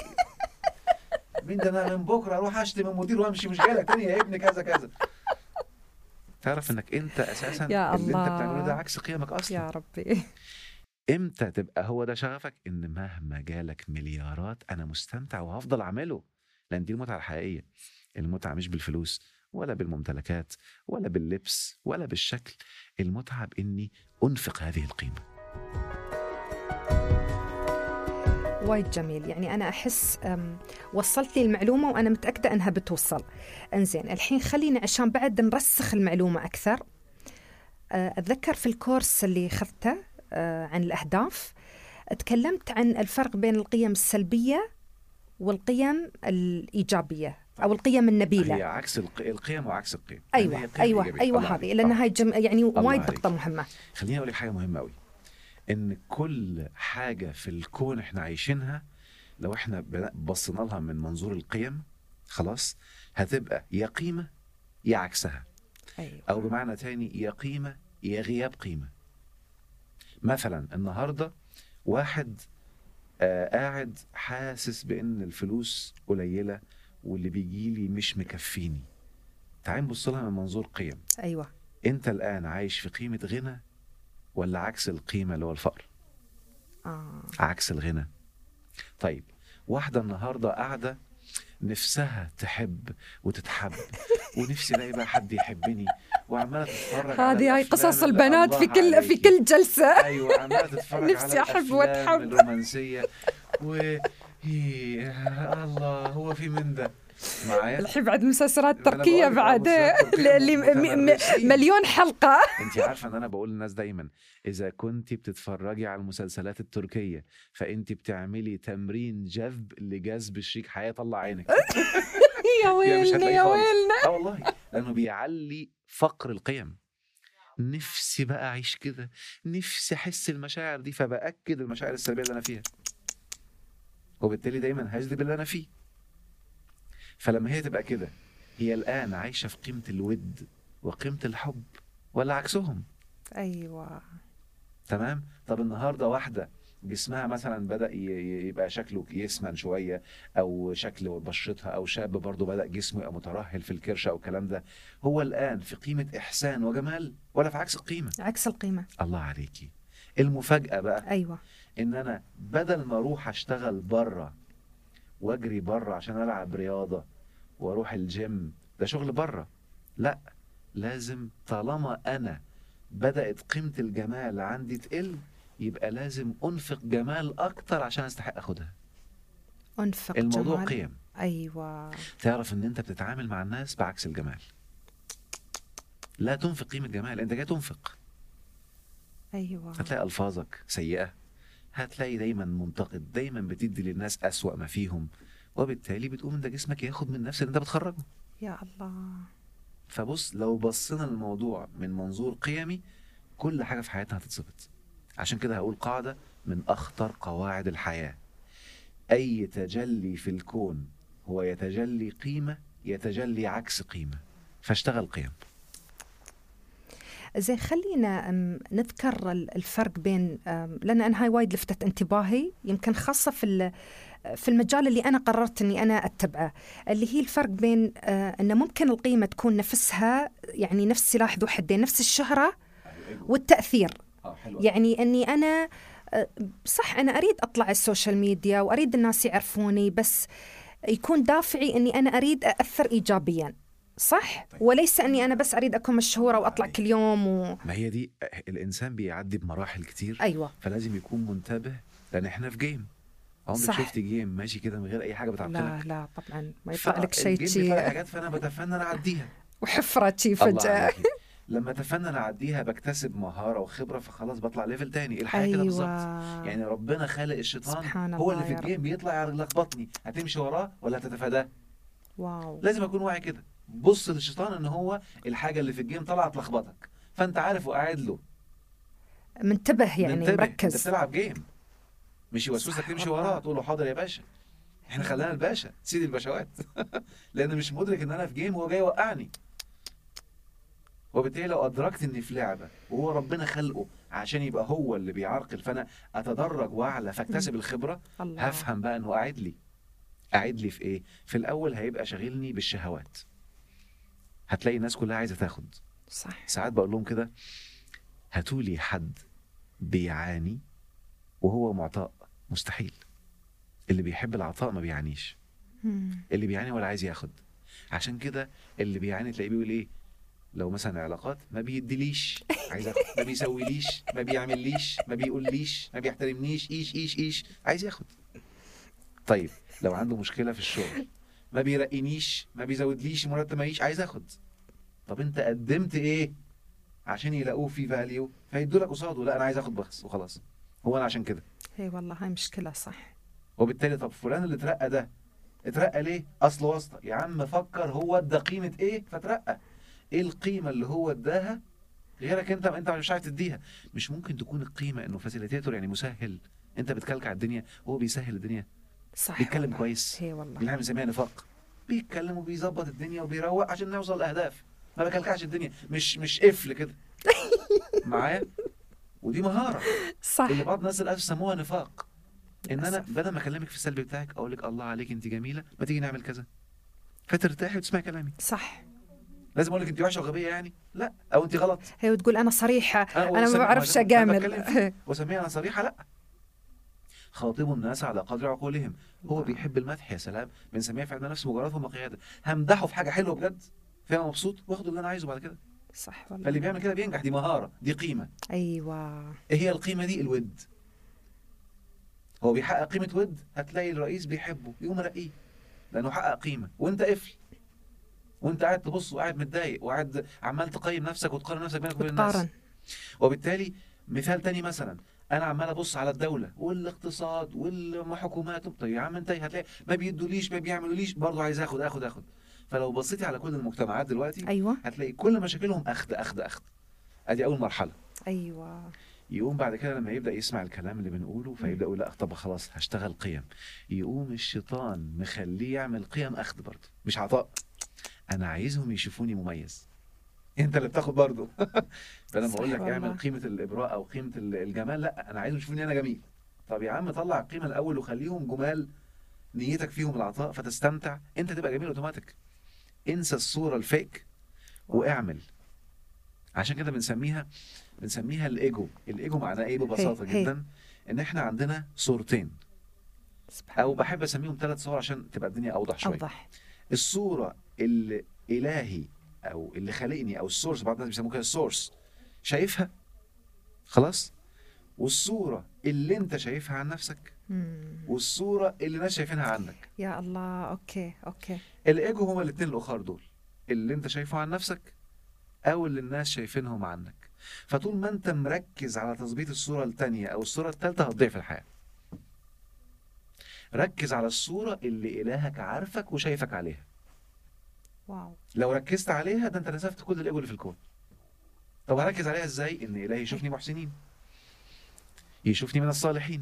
مين ده انا من بكره اروح اشتم المدير وامشي مش جاي لك تاني يا ابني كذا كذا تعرف انك انت اساسا يا اللي انت الله. بتعمله ده عكس قيمك اصلا يا ربي امتى تبقى هو ده شغفك ان مهما جالك مليارات انا مستمتع وهفضل اعمله لان دي المتعه الحقيقيه المتعه مش بالفلوس ولا بالممتلكات ولا باللبس ولا بالشكل المتعه باني انفق هذه القيمه وايد جميل يعني انا احس أم، وصلت لي المعلومه وانا متاكده انها بتوصل انزين الحين خلينا عشان بعد نرسخ المعلومه اكثر أه، اتذكر في الكورس اللي اخذته أه، عن الاهداف تكلمت عن الفرق بين القيم السلبيه والقيم الايجابيه او القيم النبيله هي عكس الق... القيم وعكس القيم ايوه يعني هي قيم ايوه إيجابية. ايوه الله هذه عليك. لان طبعاً. هاي جم... يعني وايد عليك. نقطه مهمه خليني اقول لك حاجه مهمه قوي ان كل حاجه في الكون احنا عايشينها لو احنا بن- بصينا لها من منظور القيم خلاص هتبقى يا قيمه يا عكسها ايوه او بمعنى تاني يا قيمه يا غياب قيمه مثلا النهارده واحد آه قاعد حاسس بان الفلوس قليله واللي بيجي لي مش مكفيني تعال نبص لها من منظور قيم ايوه انت الان عايش في قيمه غنى ولا عكس القيمه اللي هو الفقر اه عكس الغنى طيب واحده النهارده قاعده نفسها تحب وتتحب ونفسي الاقي بقى حد يحبني وعماله تتفرج على هذه هاي الأفلام قصص اللي البنات في الله كل في عليكي. كل جلسه ايوه عماله تتفرج نفسي على أحب الأفلام وأتحب. الرومانسيه و إيه، الله هو في من ده معايا الحين بعد مسلسلات أنا تركيه بقولك بعد مسلسلات تركية اللي م- م- متمرسين. مليون حلقه انت عارفه ان انا بقول للناس دايما اذا كنت بتتفرجي على المسلسلات التركيه فانت بتعملي تمرين جذب لجذب الشيك هيطلع عينك يا يعني مش ويلنا هتلاقيه يا خالص. ويلنا اه والله لانه بيعلي فقر القيم نفسي بقى اعيش كده نفسي احس المشاعر دي فباكد المشاعر السلبيه اللي انا فيها وبالتالي دايما هجذب اللي انا فيه فلما هي تبقى كده هي الان عايشه في قيمه الود وقيمه الحب ولا عكسهم ايوه تمام طب النهارده واحده جسمها مثلا بدا ي- ي- يبقى شكله يسمن شويه او شكل بشرتها او شاب برضه بدا جسمه يبقى مترهل في الكرش او الكلام ده هو الان في قيمه احسان وجمال ولا في عكس القيمه عكس القيمه الله عليكي المفاجاه بقى ايوه ان انا بدل ما اروح اشتغل بره واجري بره عشان العب رياضه واروح الجيم ده شغل بره لا لازم طالما انا بدات قيمه الجمال عندي تقل يبقى لازم انفق جمال اكتر عشان استحق اخدها انفق الموضوع جمال. قيم ايوه تعرف ان انت بتتعامل مع الناس بعكس الجمال لا تنفق قيمه جمال انت جاي تنفق ايوه هتلاقي الفاظك سيئه هتلاقي دايما منتقد دايما بتدي للناس اسوأ ما فيهم وبالتالي بتقوم انت جسمك ياخد من نفس اللي انت بتخرجه يا الله فبص لو بصينا للموضوع من منظور قيمي كل حاجه في حياتنا هتتظبط عشان كده هقول قاعده من اخطر قواعد الحياه اي تجلي في الكون هو يتجلي قيمه يتجلي عكس قيمه فاشتغل قيم زين خلينا أم، نذكر ال- الفرق بين أم، لان انا هاي وايد لفتت انتباهي يمكن خاصه في ال- في المجال اللي انا قررت اني انا اتبعه اللي هي الفرق بين آه، ان ممكن القيمه تكون نفسها يعني نفس سلاح ذو حدين نفس الشهره والتاثير اه حلو يعني اني انا آه، صح انا اريد اطلع على السوشيال ميديا واريد الناس يعرفوني بس يكون دافعي اني انا اريد ااثر ايجابيا صح طيب. وليس اني انا بس اريد اكون مشهوره واطلع عليك. كل يوم و... ما هي دي الانسان بيعدي بمراحل كتير ايوه فلازم يكون منتبه لان احنا في جيم عمرك صح. شفت جيم ماشي كده من غير اي حاجه لا بتعطلك لا طبعا ما يطلع لك شيء فالجيم شي بيطلع حاجات فانا بتفنن اعديها وحفره شي الله فجاه عليكي. لما اتفنن اعديها بكتسب مهاره وخبره فخلاص بطلع ليفل تاني الحياه كده بالظبط ايوه يعني ربنا خالق الشيطان سبحان هو الله اللي في يا رب. الجيم بيطلع يلخبطني هتمشي وراه ولا هتتفاداه واو لازم اكون واعي كده بص للشيطان ان هو الحاجه اللي في الجيم طالعه تلخبطك فانت عارف وقاعد له منتبه يعني منتبه. انت مركز بتلعب جيم مش يوسوسك صح تمشي والله. وراه تقول له حاضر يا باشا احنا خلانا الباشا سيد البشوات لان مش مدرك ان انا في جيم وهو جاي يوقعني وبالتالي لو ادركت اني في لعبه وهو ربنا خلقه عشان يبقى هو اللي بيعرقل فانا اتدرج واعلى فاكتسب الخبره الله هفهم بقى انه قاعد لي قاعد لي في ايه في الاول هيبقى شاغلني بالشهوات هتلاقي الناس كلها عايزه تاخد صح ساعات بقول لهم كده هاتولي حد بيعاني وهو معطاء مستحيل اللي بيحب العطاء ما بيعانيش مم. اللي بيعاني ولا عايز ياخد عشان كده اللي بيعاني تلاقيه بيقول ايه لو مثلا علاقات ما بيديليش عايز ياخد ما بيسويليش ما بيعمليش ما بيقوليش ما بيحترمنيش ايش ايش ايش عايز ياخد طيب لو عنده مشكله في الشغل ما بيرقينيش ما بيزودليش مرتب معيش عايز اخد طب انت قدمت ايه عشان يلاقوه في فاليو فيدوا لك قصاده لا انا عايز اخد بس وخلاص هو انا عشان كده اي والله هاي مشكله صح وبالتالي طب فلان اللي اترقى ده اترقى ليه؟ اصل واسطه يا عم فكر هو ادى قيمه ايه فترقى ايه القيمه اللي هو اداها غيرك انت انت مش عارف تديها مش ممكن تكون القيمه انه فاسيليتيتور يعني مسهل انت بتكلكع الدنيا وهو بيسهل الدنيا صح بيتكلم والله. كويس اي والله اللي احنا بنسميها نفاق بيتكلم وبيظبط الدنيا وبيروق عشان نوصل لاهداف ما بكلكعش الدنيا مش مش قفل كده معايا ودي مهاره صح اللي بعض الناس للاسف سموها نفاق ان انا للأسف. بدل ما اكلمك في السلبي بتاعك اقول لك الله عليك انت جميله ما تيجي نعمل كذا فترتاحي وتسمعي كلامي صح لازم اقول لك انت وحشه وغبيه يعني لا او انت غلط هي وتقول انا صريحه انا ما وأسمي- بعرفش أنا اجامل بتكلم فيه. واسميها انا صريحه لا خاطبوا الناس على قدر عقولهم هو بيحب المدح يا سلام بنسميها في علم النفس مجرد هم قياده همدحه في حاجه حلوه بجد فيها مبسوط واخد اللي انا عايزه بعد كده صح فاللي والله بيعمل كده بينجح دي مهاره دي قيمه ايوه ايه هي القيمه دي الود هو بيحقق قيمه ود هتلاقي الرئيس بيحبه يقوم رقيه لانه حقق قيمه وانت قفل وانت قاعد تبص وقاعد متضايق وقاعد عمال تقيم نفسك وتقارن نفسك بينك وبين الناس بتقارن وبالتالي مثال تاني مثلا انا عمال ابص على الدوله والاقتصاد والحكومات طيب يا عم انت هتلاقي ما بيدوليش ما بيعملوليش برضه عايز اخد اخد اخد فلو بصيتي على كل المجتمعات دلوقتي ايوه هتلاقي كل مشاكلهم اخد اخد اخد ادي اول مرحله ايوه يقوم بعد كده لما يبدا يسمع الكلام اللي بنقوله فيبدا يقول لا طب خلاص هشتغل قيم يقوم الشيطان مخليه يعمل قيم اخذ برضه مش عطاء انا عايزهم يشوفوني مميز انت اللي بتاخد برضه فلما صح اقول لك والله. اعمل قيمه الابراء او قيمه ال- الجمال لا انا عايزهم يشوفوني انا جميل طب يا عم طلع القيمه الاول وخليهم جمال نيتك فيهم العطاء فتستمتع انت تبقى جميل اوتوماتيك انسى الصوره الفيك واعمل عشان كده بنسميها بنسميها الايجو الايجو معناه ايه ببساطه هي- هي. جدا ان احنا عندنا صورتين سبحان او بحب اسميهم ثلاث صور عشان تبقى الدنيا اوضح شويه اوضح الصوره اللي الهي او اللي خلقني او السورس بعض الناس بيسموها كده السورس شايفها خلاص والصوره اللي انت شايفها عن نفسك مم. والصوره اللي الناس شايفينها عنك يا الله اوكي اوكي الايجو هما الاثنين الاخر دول اللي انت شايفه عن نفسك او اللي الناس شايفينهم عنك فطول ما انت مركز على تظبيط الصوره الثانيه او الصوره الثالثه هتضيع في الحياه ركز على الصوره اللي الهك عارفك وشايفك عليها واو لو ركزت عليها ده انت نسفت كل الايجو اللي في الكون طب هركز عليها ازاي ان الهي يشوفني محسنين يشوفني من الصالحين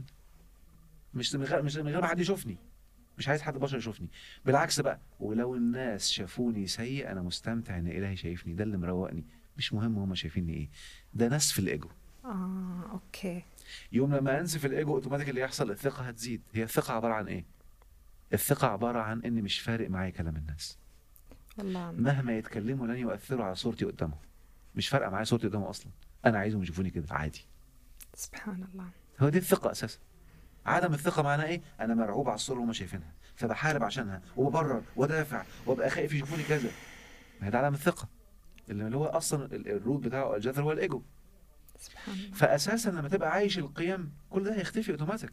مش من غير مش من غير ما حد يشوفني مش عايز حد بشر يشوفني بالعكس بقى ولو الناس شافوني سيء انا مستمتع ان الهي شايفني ده اللي مروقني مش مهم هم شايفيني ايه ده نسف الايجو اه اوكي يوم لما انسف الايجو اوتوماتيك اللي يحصل الثقه هتزيد هي الثقه عباره عن ايه الثقه عباره عن ان مش فارق معايا كلام الناس والله مهما يتكلموا لن يؤثروا على صورتي قدامهم مش فارقه معايا صورتي قدامهم اصلا انا عايزهم يشوفوني كده عادي سبحان الله هو دي الثقه اساسا عدم الثقه معناها ايه انا مرعوب على الصوره اللي هم شايفينها فبحارب عشانها وببرر ودافع وابقى خايف يشوفوني كذا ما هي ده عدم الثقه اللي هو اصلا ال- الروت بتاعه الجذر هو الايجو سبحان الله فاساسا لما تبقى عايش القيم كل ده هيختفي اوتوماتيك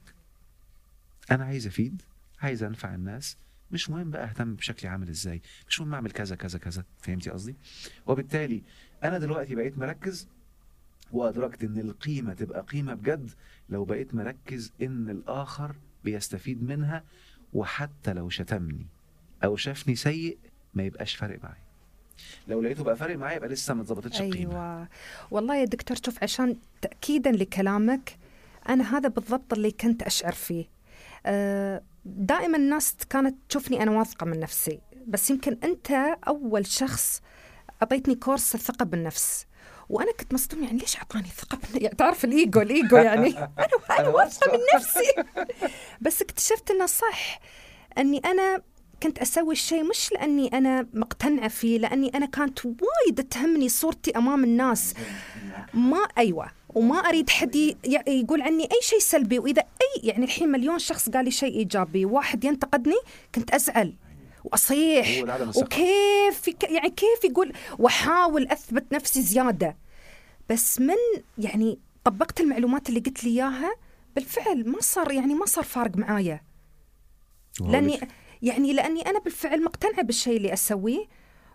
انا عايز افيد عايز انفع الناس مش مهم بقى اهتم بشكلي عامل ازاي مش مهم اعمل كذا كذا كذا فهمتي قصدي وبالتالي انا دلوقتي بقيت مركز وادركت ان القيمه تبقى قيمه بجد لو بقيت مركز ان الاخر بيستفيد منها وحتى لو شتمني او شافني سيء ما يبقاش فارق معايا لو لقيته بقى فارق معايا يبقى لسه ما اتظبطتش القيمه ايوه والله يا دكتور شوف عشان تاكيدا لكلامك انا هذا بالضبط اللي كنت اشعر فيه آه، دائما الناس كانت تشوفني انا واثقه من نفسي بس يمكن انت اول شخص اعطيتني كورس الثقه بالنفس وانا كنت مصدوم يعني ليش اعطاني ثقه بالن- يعني تعرف الايجو الايجو يعني انا انا واثقه من نفسي بس اكتشفت انه صح اني انا كنت اسوي الشيء مش لاني انا مقتنعه فيه لاني انا كانت وايد تهمني صورتي امام الناس ما ايوه وما اريد حد ي- ي- يقول عني اي شيء سلبي واذا اي يعني الحين مليون شخص قال لي شيء ايجابي واحد ينتقدني كنت ازعل واصيح هو ده عدم الثقة. وكيف يك- يعني كيف يقول واحاول اثبت نفسي زياده بس من يعني طبقت المعلومات اللي قلت لي اياها بالفعل ما صار يعني ما صار فارق معايا لاني يعني لاني انا بالفعل مقتنعه بالشيء اللي اسويه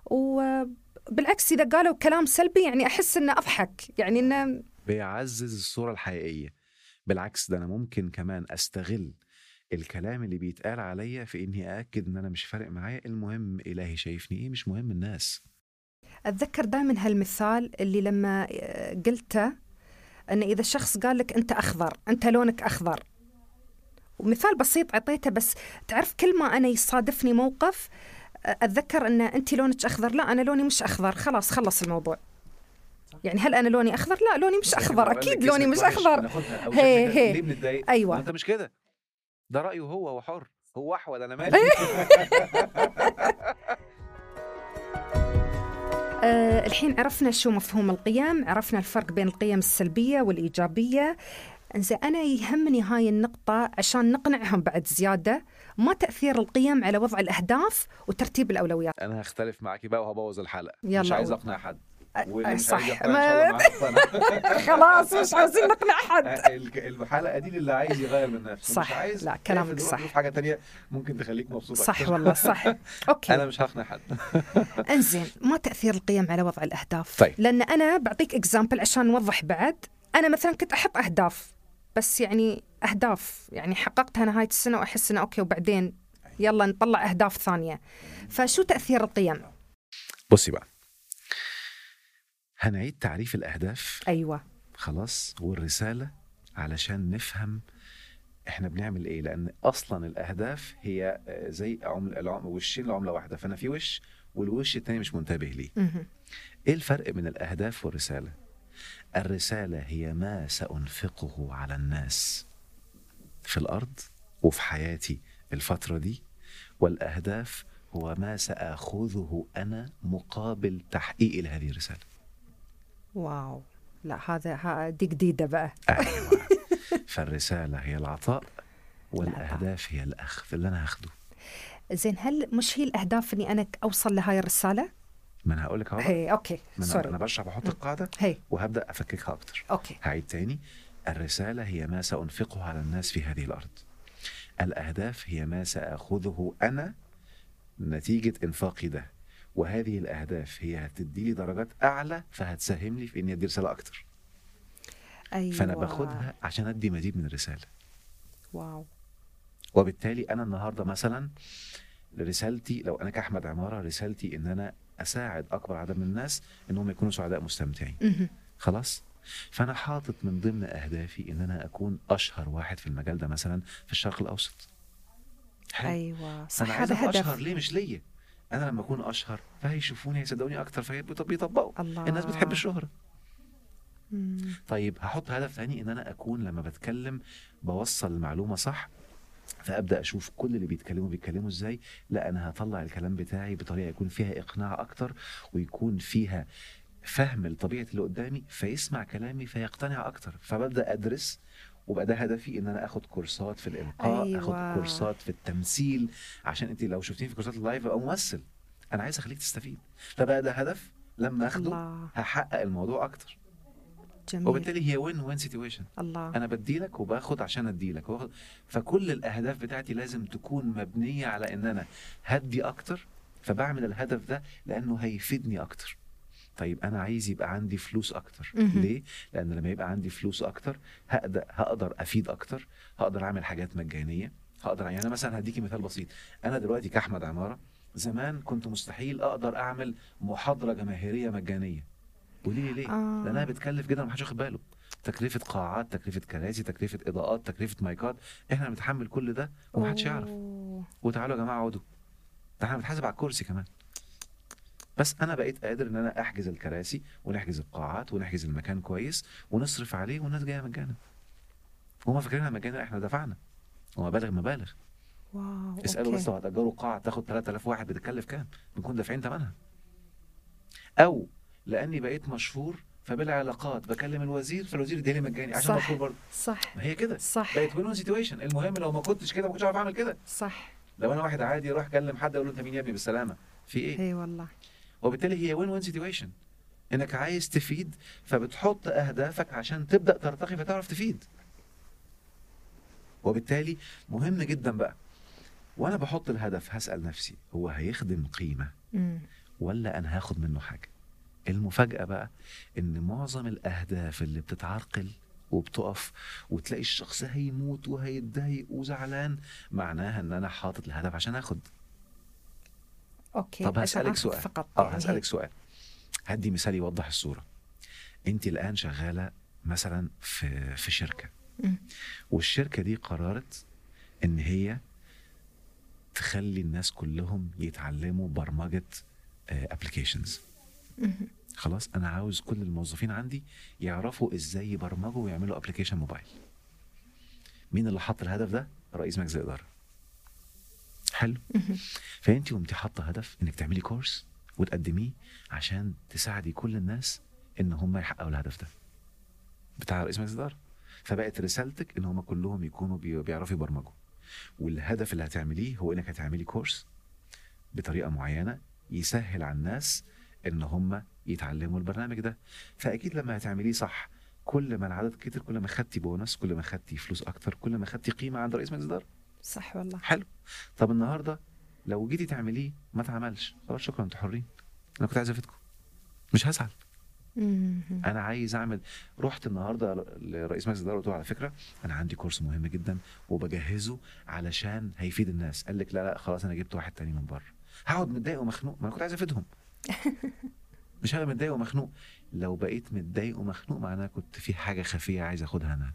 وبالعكس اذا قالوا كلام سلبي يعني احس انه اضحك يعني انه بيعزز الصورة الحقيقية بالعكس ده أنا ممكن كمان أستغل الكلام اللي بيتقال عليا في إني أأكد إن أنا مش فارق معايا المهم إلهي شايفني إيه مش مهم الناس اتذكر دائما هالمثال اللي لما آه، قلته ان اذا شخص قال لك انت اخضر انت لونك اخضر ومثال بسيط اعطيته بس تعرف كل ما انا يصادفني موقف آه، اتذكر ان انت لونك اخضر لا انا لوني مش اخضر خلاص خلص الموضوع يعني هل انا لوني اخضر لا لوني مش اخضر اكيد لوني مش اخضر هي- هي. ليه بنتضايق؟ أيوة. ما أنت مش كده ده رأيه هو هو حر هو أحول أنا مالي أه الحين عرفنا شو مفهوم القيم عرفنا الفرق بين القيم السلبية والإيجابية انزين أنا يهمني هاي النقطة عشان نقنعهم بعد زيادة ما تأثير القيم على وضع الأهداف وترتيب الأولويات أنا هختلف معاكي بقى وهبوظ الحلقة يلا. مش عايز أقنع حد واللي مش صح. عايز يقتنع إن شاء الله معاه يقتنع. خلاص مش عاوزين نقنع حد الك- الحلقة دي للي عايز يغير من نفسه صح. مش عايز لا، كلامك اقفل صح. وروح في حاجة تانية ممكن تخليك مبسوط صح أكتر. والله صح أوكي أنا مش هقنع حد انزين ما تاثير القيم على وضع الاهداف طيب. لان انا بعطيك اكزامبل عشان نوضح بعد انا مثلا كنت احط اهداف بس يعني اهداف يعني حققتها نهايه السنه واحس انه اوكي وبعدين يلا نطلع اهداف ثانيه فشو تاثير القيم بصي بقى هنعيد تعريف الأهداف ايوه خلاص والرسالة علشان نفهم احنا بنعمل ايه لان اصلا الاهداف هي آه، زي عمل العم... وشين لعمله واحده فانا في وش والوش التاني مش منتبه ليه مهم. ايه الفرق بين الاهداف والرساله الرساله هي ما سانفقه على الناس في الارض وفي حياتي الفتره دي والاهداف هو ما ساخذه انا مقابل تحقيق هذه الرساله واو لا هذا ها- دي جديده بقى ايوه فالرساله هي العطاء والاهداف هي الاخذ اللي انا هاخده زين هل مش هي الاهداف اني انا اوصل لهاي الرساله ما انا هقول لك اهو بقى. هي اوكي ما انا سوري انا بشرح بحط القاعده هي وهبدا افككها اكتر اوكي هعيد تاني الرساله هي ما سانفقه على الناس في هذه الارض الاهداف هي ما ساخذه انا نتيجه انفاقي ده وهذه الاهداف هي هتدي لي درجات اعلى فهتساهم لي في اني ادي رساله اكتر ايوه فانا باخدها عشان ادي مزيد من الرساله واو وبالتالي انا النهارده مثلا رسالتي لو انا كاحمد عماره رسالتي ان انا اساعد اكبر عدد من الناس انهم يكونوا سعداء مستمتعين مهم. خلاص فانا حاطط من ضمن اهدافي ان انا اكون اشهر واحد في المجال ده مثلا في الشرق الاوسط حلو. ايوه صح فانا عايز هذا ابقى اشهر هدف ليه مش ليا انا لما اكون اشهر فهيشوفوني هيصدقوني اكتر فبيطبقوا الله الناس بتحب الشهره مم. طيب هحط هدف تاني ان انا اكون لما بتكلم بوصل المعلومه صح فابدا اشوف كل اللي بيتكلموا بيتكلموا ازاي لا انا هطلع الكلام بتاعي بطريقه يكون فيها اقناع اكتر ويكون فيها فهم لطبيعه اللي قدامي فيسمع كلامي فيقتنع اكتر فببدا ادرس وبقى ده هدفي ان انا اخد كورسات في الالقاء أيوة. اخد كورسات في التمثيل عشان انت لو شفتيني في كورسات اللايف ابقى ممثل انا عايز اخليك تستفيد فبقى ده هدف لما اخده الله هحقق الموضوع اكتر جميل وبالتالي هي وين وين سيتويشن الله انا بديلك وباخد عشان اديلك وباخد فكل الاهداف بتاعتي لازم تكون مبنيه على ان انا هدي اكتر فبعمل الهدف ده لانه هيفيدني اكتر طيب انا عايز يبقى عندي فلوس اكتر مهم. ليه لان لما يبقى عندي فلوس اكتر هقدر هقدر افيد اكتر هقدر اعمل حاجات مجانيه هقدر يعني انا مثلا هديكي مثال بسيط انا دلوقتي كاحمد عماره زمان كنت مستحيل اقدر اعمل محاضره جماهيريه مجانيه قولي لي ليه آه. لانها بتكلف جدا ومحدش واخد باله تكلفه قاعات تكلفه كراسي تكلفه اضاءات تكلفه مايكات احنا بنتحمل كل ده ومحدش يعرف أوه. وتعالوا يا جماعه اقعدوا ده احنا بنتحاسب على الكرسي كمان بس انا بقيت قادر ان انا احجز الكراسي ونحجز القاعات ونحجز المكان كويس ونصرف عليه والناس جايه مجانا وهم فاكرينها مجانا احنا دفعنا ومبالغ مبالغ واو اسالوا أوكي. بس لو هتاجروا قاعه تاخد 3000 واحد بتكلف كام بنكون دافعين ثمنها او لاني بقيت مشهور فبالعلاقات بكلم الوزير فالوزير يديني مجاني عشان صح. مشهور برضه صح ما هي كده صح بقت وين سيتويشن المهم لو ما كنتش كده ما كنتش عارف اعمل كده صح لو انا واحد عادي اروح اكلم حد اقول له انت مين يا ابني بالسلامه في ايه اي والله وبالتالي هي وين وين سيتويشن انك عايز تفيد فبتحط اهدافك عشان تبدا ترتقي فتعرف تفيد وبالتالي مهم جدا بقى وانا بحط الهدف هسال نفسي هو هيخدم قيمه مم. ولا انا هاخد منه حاجه المفاجاه بقى ان معظم الاهداف اللي بتتعرقل وبتقف وتلاقي الشخص هيموت وهيتضايق وزعلان معناها ان انا حاطط الهدف عشان اخد اوكي طب عشان هسألك آخذ سؤال. فقط اه يعني هسألك هيك. سؤال هدي مثال يوضح الصورة انت الآن شغالة مثلا في في شركة مم. والشركة دي قررت ان هي تخلي الناس كلهم يتعلموا برمجة ابلكيشنز مم. خلاص انا عاوز كل الموظفين عندي يعرفوا ازاي يبرمجوا ويعملوا ابلكيشن موبايل مين اللي حط الهدف ده رئيس مجلس الاداره حلو مهم. فانت قمتي حاطه هدف انك تعملي كورس وتقدميه عشان تساعدي كل الناس ان هم يحققوا الهدف ده بتاع رئيس مجلس الاداره فبقت رسالتك ان هم كلهم يكونوا بي- بيعرفوا يبرمجوا والهدف اللي هتعمليه هو انك هتعملي كورس بطريقه معينه يسهل على الناس ان هم يتعلموا البرنامج ده فاكيد لما هتعمليه صح كل ما العدد كتر كل ما خدتي بونص كل ما خدتي فلوس اكتر كل ما خدتي قيمه عند رئيس مجلس الاداره صح والله حلو طب النهارده لو جيتي تعمليه ما اتعملش خلاص شكرا انتوا حرين انا كنت عايز افيدكم مش هزعل مم. انا عايز اعمل رحت النهارده لرئيس مجلس الاداره قلت له على فكره انا عندي كورس مهم جدا وبجهزه علشان هيفيد الناس قال لك لا لا خلاص انا جبت واحد تاني من بره هقعد متضايق ومخنوق ما انا كنت عايز افيدهم مش هبقى متضايق ومخنوق لو بقيت متضايق ومخنوق معناها كنت في حاجه خفيه عايز اخدها انا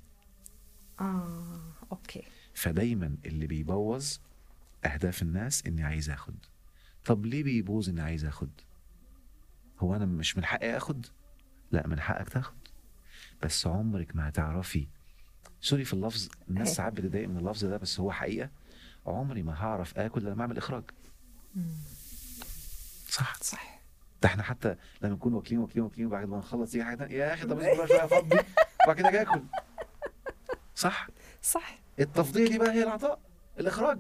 اه اوكي فدايما اللي بيبوظ اهداف الناس اني عايز اخد طب ليه بيبوظ اني عايز اخد هو انا مش من حقي اخد لا من حقك تاخد بس عمرك ما هتعرفي سوري في اللفظ الناس إيه. ساعات بتضايق من اللفظ ده بس هو حقيقه عمري ما هعرف اكل لما اعمل اخراج مم. صح صح ده احنا حتى لما نكون واكلين واكلين واكلين وبعد ما نخلص تيجي حاجه تانية يا اخي طب اصبر بقى شويه افضي وبعد كده اجي اكل صح صح التفضيل دي بقى هي العطاء الاخراج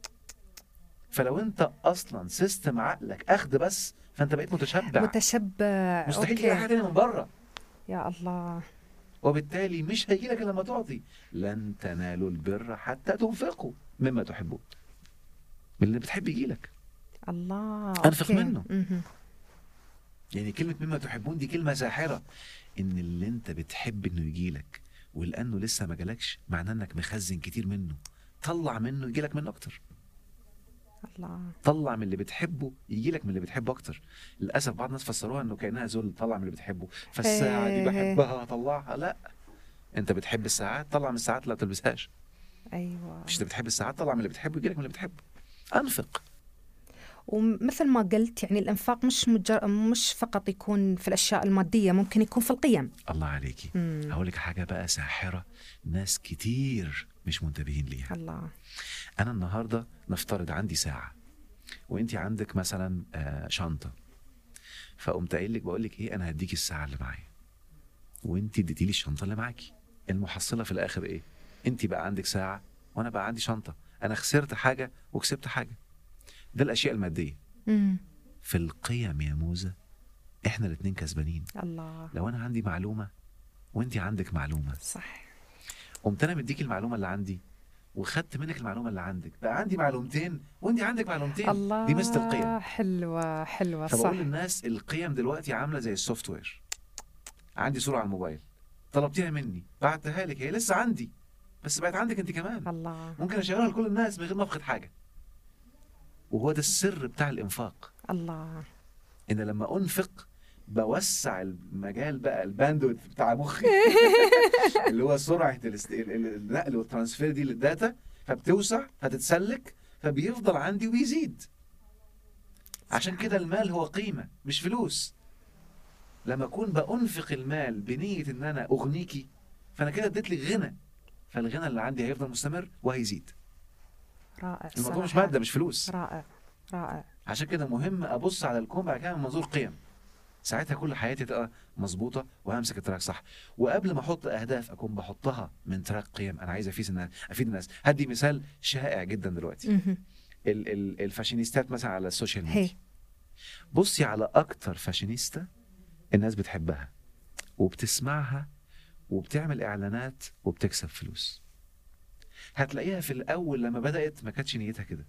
فلو انت اصلا سيستم عقلك اخد بس فانت بقيت متشبع متشبع مستحيل تلاقي حاجه اوكي تانية من بره يا الله وبالتالي مش هيجي لك الا لما تعطي لن تنالوا البر حتى تنفقوا مما تحبون من اللي بتحب يجي لك الله أنفق أوكي. منه. مهم. يعني كلمه مما تحبون دي كلمه ساحره ان اللي انت بتحب انه يجي لك ولانه لسه ما جالكش معناه انك مخزن كتير منه طلع منه يجي لك منه اكتر الله طلع من اللي بتحبه يجي لك من اللي بتحبه اكتر للاسف بعض الناس فسروها انه كانها ذل طلع من اللي بتحبه فالساعه دي إيه. بحبها طلعها لا انت بتحب الساعات طلع من الساعات اللي ما تلبسهاش ايوه مش انت بتحب الساعات طلع من اللي بتحبه يجي لك من اللي بتحبه انفق ومثل ما قلت يعني الانفاق مش مجر... مش فقط يكون في الاشياء الماديه ممكن يكون في القيم الله عليكي مم. هقول لك حاجه بقى ساحره ناس كتير مش منتبهين ليها الله انا النهارده نفترض عندي ساعه وانت عندك مثلا آه، شنطه فقمت قايل لك بقول لك ايه انا هديكي الساعه اللي معايا وانت اديتي لي الشنطه اللي معاكي المحصله في الاخر ايه انت بقى عندك ساعه وانا بقى عندي شنطه انا خسرت حاجه وكسبت حاجه ده الاشياء الماديه مم. في القيم يا موزه احنا الاتنين كسبانين الله لو انا عندي معلومه وانت عندك معلومه صح قمت انا مديك المعلومه اللي عندي وخدت منك المعلومه اللي عندك بقى عندي معلومتين وانت عندك معلومتين الله دي ميزه القيم حلوه حلوه صح فبقول للناس القيم دلوقتي عامله زي السوفت وير عندي صوره على الموبايل طلبتيها مني بعتها لك هي لسه عندي بس بقت عندك انت كمان الله ممكن اشيرها لكل الناس من غير ما افقد حاجه وهو ده السر بتاع الانفاق الله ان لما انفق بوسع المجال بقى الباندويت بتاع مخي اللي هو سرعه الاست- ال- ال- النقل والترانسفير دي للداتا فبتوسع فتتسلك فبيفضل عندي وبيزيد عشان كده المال هو قيمه مش فلوس لما اكون بانفق المال بنيه ان انا اغنيكي فانا كده اديت لك غنى فالغنى اللي عندي هيفضل مستمر وهيزيد رائع الموضوع مش صراحة. ماده مش فلوس رائع رائع عشان كده مهم ابص على الكون بعد كده من منظور قيم ساعتها كل حياتي تبقى مظبوطه وهمسك التراك صح وقبل ما احط اهداف اكون بحطها من تراك قيم انا عايز افيد الناس افيد الناس هدي مثال شائع جدا دلوقتي مهم. ال- ال- الفاشينيستات مثلا على السوشيال هي ميديا بصي على اكتر فاشينيستا الناس بتحبها وبتسمعها وبتعمل اعلانات وبتكسب فلوس هتلاقيها في الاول لما بدات ما كانتش نيتها كده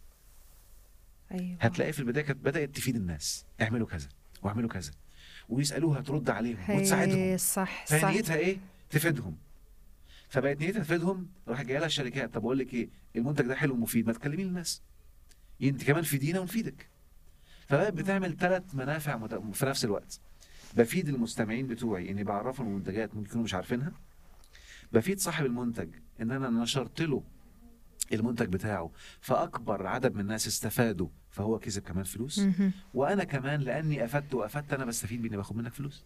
ايوه هتلاقي في البدايه كانت بدات تفيد الناس اعملوا كذا واعملوا كذا ويسالوها ترد عليهم وتساعدهم هي صح فهي صح نيتها ايه؟ تفيدهم فبقت نيتها تفيدهم راح جايه لها الشركات طب اقول لك ايه المنتج ده حلو ومفيد ما تكلمي الناس انت كمان فيدينا ونفيدك فبقت بتعمل ثلاث منافع مت- في نفس الوقت بفيد المستمعين بتوعي اني بعرفهم المنتجات ممكن يكونوا مش عارفينها بفيد صاحب المنتج ان انا نشرت له المنتج بتاعه فاكبر عدد من الناس استفادوا فهو كسب كمان فلوس مهم. وانا كمان لاني افدت وافدت انا بستفيد باني باخد منك فلوس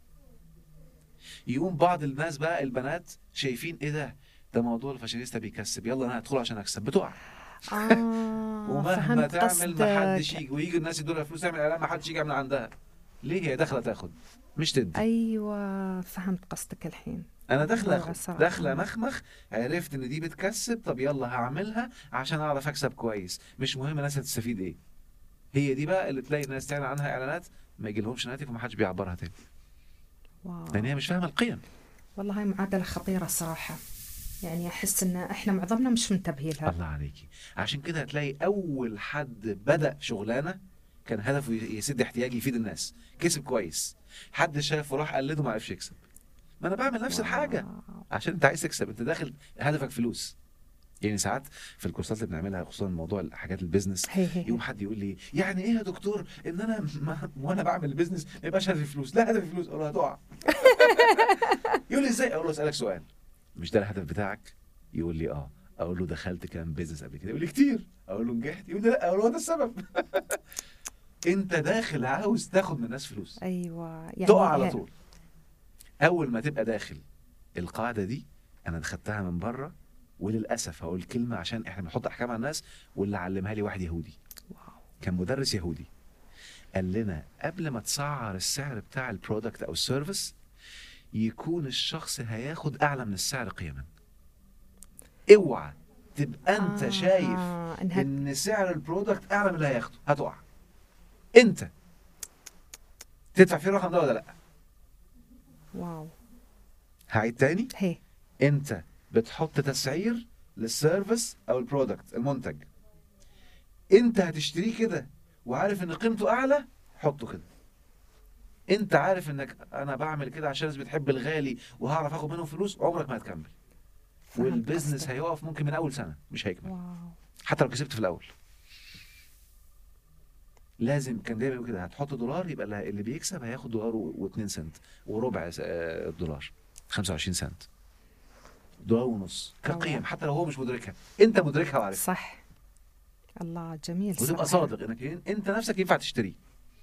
يقوم بعض الناس بقى البنات شايفين ايه ده ده موضوع الفاشينيستا بيكسب يلا انا هدخل عشان اكسب بتقع اه ومهما فهمت تعمل ما حدش قصدك. يجي ويجي الناس يدوا لها فلوس تعمل اعلان ما حدش يجي من عندها ليه هي داخله تاخد مش تدي ايوه فهمت قصدك الحين انا داخله والله اخد صراحة. داخله مخمخ عرفت ان دي بتكسب طب يلا هعملها عشان اعرف اكسب كويس مش مهم الناس هتستفيد ايه هي دي بقى اللي تلاقي الناس تعلن عنها اعلانات ما يجيلهمش ناتج وما حدش بيعبرها تاني واو. لان هي مش فاهمه القيم والله هاي معادله خطيره صراحه يعني احس ان احنا معظمنا مش منتبهين لها الله عليكي عشان كده هتلاقي اول حد بدا شغلانه كان هدفه يسد احتياج يفيد الناس كسب كويس حد شافه راح قلده ما عرفش يكسب ما انا بعمل نفس الحاجه واو. عشان انت عايز تكسب انت داخل هدفك فلوس يعني ساعات في الكورسات اللي بنعملها خصوصا موضوع حاجات البيزنس هي هي يوم حد يقول لي يعني ايه يا دكتور ان انا ما وانا بعمل البيزنس ما يبقاش هدفي فلوس لا هدفي فلوس اقول له هتقع يقول لي ازاي اقول له اسالك سؤال مش ده الهدف بتاعك يقول لي اه اقول له دخلت كام بيزنس قبل كده يقول لي كتير اقول له نجحت يقول لي لا اقول له هو ده السبب انت داخل عاوز تاخد من الناس فلوس ايوه يعني تقع على هي- طول اول ما تبقى داخل القاعده دي انا خدتها من بره وللاسف هقول كلمه عشان احنا بنحط احكام على الناس واللي علمها لي واحد يهودي واو. كان مدرس يهودي قال لنا قبل ما تسعر السعر بتاع البرودكت او السيرفيس يكون الشخص هياخد اعلى من السعر قيما اوعى تبقى انت آه، شايف انها ان سعر البرودكت اعلى من اللي هياخده هتقع انت تدفع فيه الرقم ده ولا لا واو هعيد تاني هي انت بتحط تسعير للسيرفيس او البرودكت المنتج انت هتشتريه كده وعارف ان قيمته اعلى حطه كده انت عارف انك انا بعمل كده عشان الناس بتحب الغالي وهعرف اخد منهم فلوس عمرك ما هتكمل فهمت والبيزنس قصدك. هيقف ممكن من اول سنه مش هيكمل واو حتى لو كسبت في الاول لازم كان دايما يقول كده هتحط دولار يبقى اللي- اللي بيكسب هياخد دولار و2 سنت وربع س- آه، دولار 25 سنت دولار ونص كقيم الله. حتى لو هو مش مدركها انت مدركها وعارفها صح الله جميل وتبقى صراحة. صادق انك انت نفسك ينفع تشتريه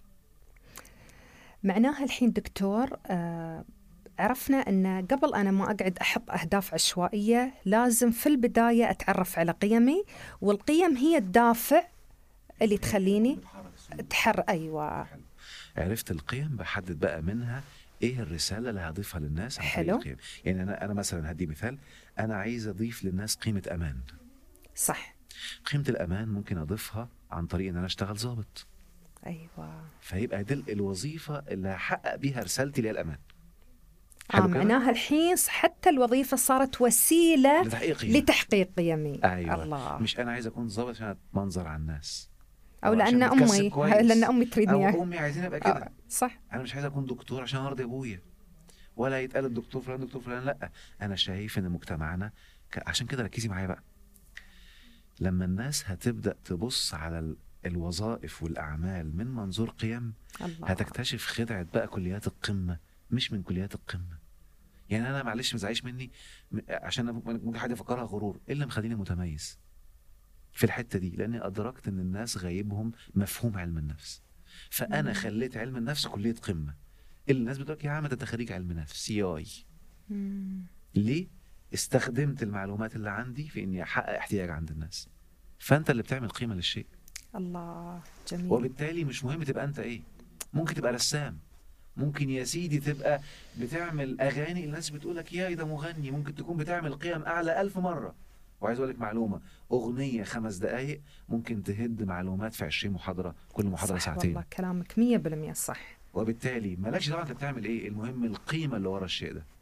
معناها الحين دكتور آه عرفنا أن قبل أنا ما أقعد أحط أهداف عشوائية لازم في البداية أتعرف على قيمي والقيم هي الدافع اللي تخليني تحر أيوة عرفت القيم بحدد بقى منها ايه الرساله اللي هضيفها للناس عن طريق حلو. القيم يعني انا انا مثلا هدي مثال انا عايز اضيف للناس قيمه امان صح قيمه الامان ممكن اضيفها عن طريق ان انا اشتغل ضابط أيوة فيبقى دي الوظيفه اللي هحقق بيها رسالتي اللي هي الامان آه حلو كده؟ معناها الحين حتى الوظيفة صارت وسيلة لتحقيق قيمه لتحقيق قيمي ايوه الله مش انا عايز اكون ضابط عشان اتمنظر على الناس أو عشان لأن بتكسب أمي كويس. لأن أمي تريدني او امي عايزين ابقى كده آه صح انا مش عايز اكون دكتور عشان ارضي ابويا ولا يتقال الدكتور فلان دكتور فلان لا انا شايف ان مجتمعنا ك... عشان كده ركزي معايا بقى لما الناس هتبدا تبص على ال- الوظائف والاعمال من منظور قيم الله هتكتشف خدعه بقى كليات القمه مش من كليات القمه يعني انا معلش ما تزعليش مني م- عشان أنا ممكن ممكن حد يفكرها غرور ايه اللي مخليني متميز في الحته دي لاني ادركت ان الناس غايبهم مفهوم علم النفس فانا مم. خليت علم النفس كليه قمه اللي الناس بتقول لك يا عم ده انت خريج علم نفس سي اي مم. ليه استخدمت المعلومات اللي عندي في اني احقق احتياج عند الناس فانت اللي بتعمل قيمه للشيء الله جميل وبالتالي مش مهم تبقى انت ايه ممكن تبقى رسام ممكن يا سيدي تبقى بتعمل اغاني الناس بتقول لك يا ده مغني ممكن تكون بتعمل قيم اعلى ألف مره وعايز اقول لك معلومه اغنيه خمس دقائق ممكن تهد معلومات في 20 محاضره كل محاضره صح ساعتين والله كلامك 100% صح وبالتالي مالكش دعوه انت بتعمل ايه المهم القيمه اللي ورا الشيء ده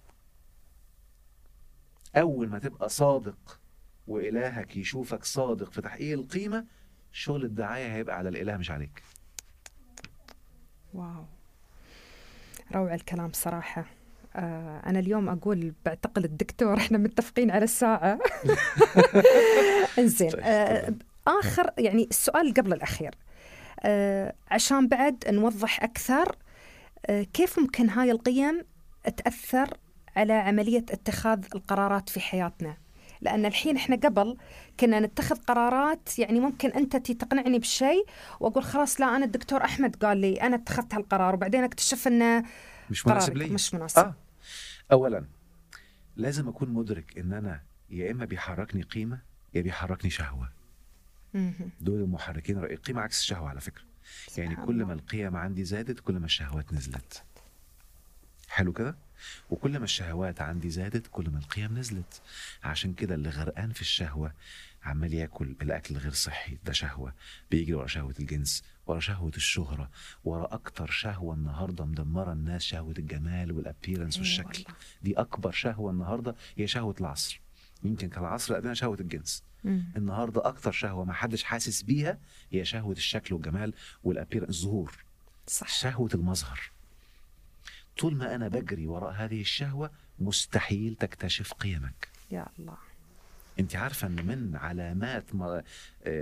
اول ما تبقى صادق والهك يشوفك صادق في تحقيق القيمه شغل الدعايه هيبقى على الاله مش عليك واو روعة الكلام صراحة آه أنا اليوم أقول بعتقل الدكتور إحنا متفقين على الساعة إنزين طيب، آه تفضل. آخر يعني السؤال قبل الأخير آه عشان بعد نوضح أكثر آه كيف ممكن هاي القيم تأثر على عملية اتخاذ القرارات في حياتنا لأن الحين إحنا قبل كنا نتخذ قرارات يعني ممكن أنت تي تقنعني بشيء وأقول خلاص لا أنا الدكتور أحمد قال لي أنا اتخذت هالقرار وبعدين أكتشف أنه مش مناسب قرارك ليا مش مناسب اه اولا لازم اكون مدرك ان انا يا اما بيحركني قيمه يا بيحركني شهوه مهم. دول المحركين الرئيسيين القيمه عكس الشهوه على فكره يعني سبحان كل الله. ما القيم عندي زادت كل ما الشهوات نزلت حلو كده وكل ما الشهوات عندي زادت كل ما القيم نزلت عشان كده اللي غرقان في الشهوة عمال ياكل الاكل الغير صحي ده شهوة بيجري ورا شهوة الجنس ورا شهوة الشهرة ورا اكتر شهوة النهاردة مدمرة الناس شهوة الجمال والابيرنس أيوة والشكل والله. دي اكبر شهوة النهاردة هي شهوة العصر يمكن كان العصر قبلنا شهوة الجنس مم. النهارده اكتر شهوه ما حدش حاسس بيها هي شهوه الشكل والجمال والابير الظهور صح شهوه المظهر طول ما انا بجري وراء هذه الشهوه مستحيل تكتشف قيمك يا الله انت عارفه ان من علامات م- آم-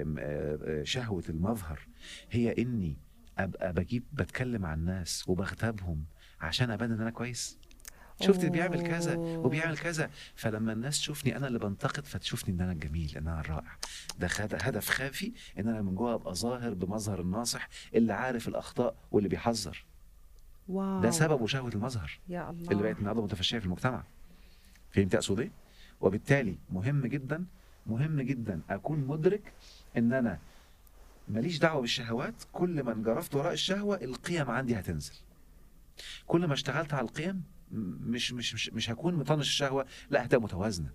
آه- شهوه المظهر هي اني ابقى بجيب بتكلم عن الناس وبغتابهم عشان ابان ان انا كويس شفت بيعمل كذا وبيعمل كذا فلما الناس تشوفني انا اللي بنتقد فتشوفني ان انا الجميل ان انا الرائع ده خد- هدف خافي ان انا من جوه ابقى ظاهر بمظهر الناصح اللي عارف الاخطاء واللي بيحذر واو ده سببه شهوه المظهر يا الله اللي بقت النهارده متفشيه في المجتمع فهمت اقصد ايه وبالتالي مهم جدا مهم جدا اكون مدرك ان انا ماليش دعوه بالشهوات كل ما انجرفت وراء الشهوه القيم عندي هتنزل كل ما اشتغلت على القيم م- مش مش مش, مش هكون مطنش الشهوه لا هتبقى متوازنه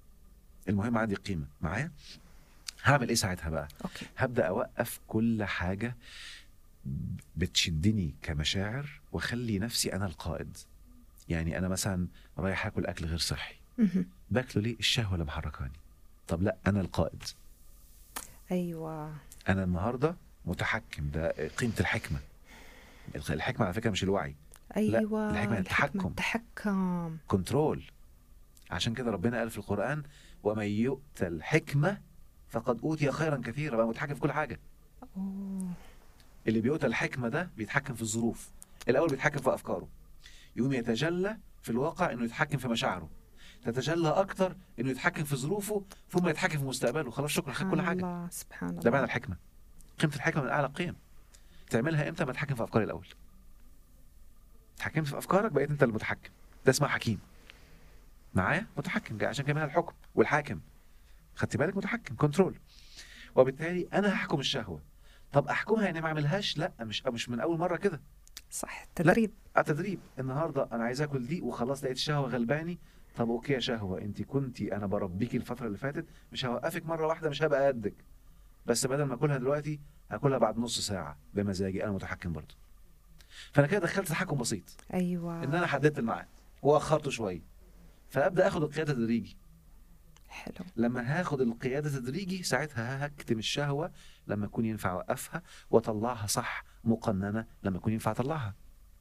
المهم عندي قيمه معايا هعمل ايه ساعتها بقى اوكي هبدا اوقف كل حاجه بتشدني كمشاعر واخلي نفسي انا القائد يعني انا مثلا رايح اكل اكل غير صحي مهم. باكله ليه الشهوه اللي محركاني طب لا انا القائد ايوه انا النهارده متحكم ده قيمه الحكمه الحكمه على فكره مش الوعي ايوه الحكمة التحكم. التحكم كنترول عشان كده ربنا قال في القران ومن يؤت الحكمه فقد اوتي خيرا كثيرا بقى متحكم في كل حاجه أوه. اللي بيؤتى الحكمه ده بيتحكم في الظروف الاول بيتحكم في افكاره يقوم يتجلى في الواقع انه يتحكم في مشاعره تتجلى اكتر انه يتحكم في ظروفه ثم يتحكم في مستقبله خلاص شكرا خد كل سبحان حاجه الله سبحان الله ده معنى الحكمه قيمه الحكمه من اعلى القيم تعملها امتى ما تتحكم في افكاري الاول اتحكمت في افكارك بقيت انت المتحكم ده اسمه حكيم معايا متحكم جاي عشان كده منها الحكم والحاكم خدت بالك متحكم كنترول وبالتالي انا هحكم الشهوه طب احكمها يعني ما اعملهاش لا مش مش من اول مره كده صح تدريب آه، تدريب النهارده انا عايز اكل دي وخلاص لقيت الشهوه غلباني طب اوكي يا شهوه انت كنتي انا بربيكي الفتره اللي فاتت مش هوقفك مره واحده مش هبقى قدك بس بدل ما اكلها دلوقتي هاكلها بعد نص ساعه بمزاجي انا متحكم برضه فانا كده دخلت تحكم بسيط ايوه ان انا حددت الميعاد واخرته شويه فابدا اخد القياده تدريجي حلو لما هاخد القياده تدريجي ساعتها هكتم الشهوه لما يكون ينفع اوقفها واطلعها صح مقننه لما يكون ينفع اطلعها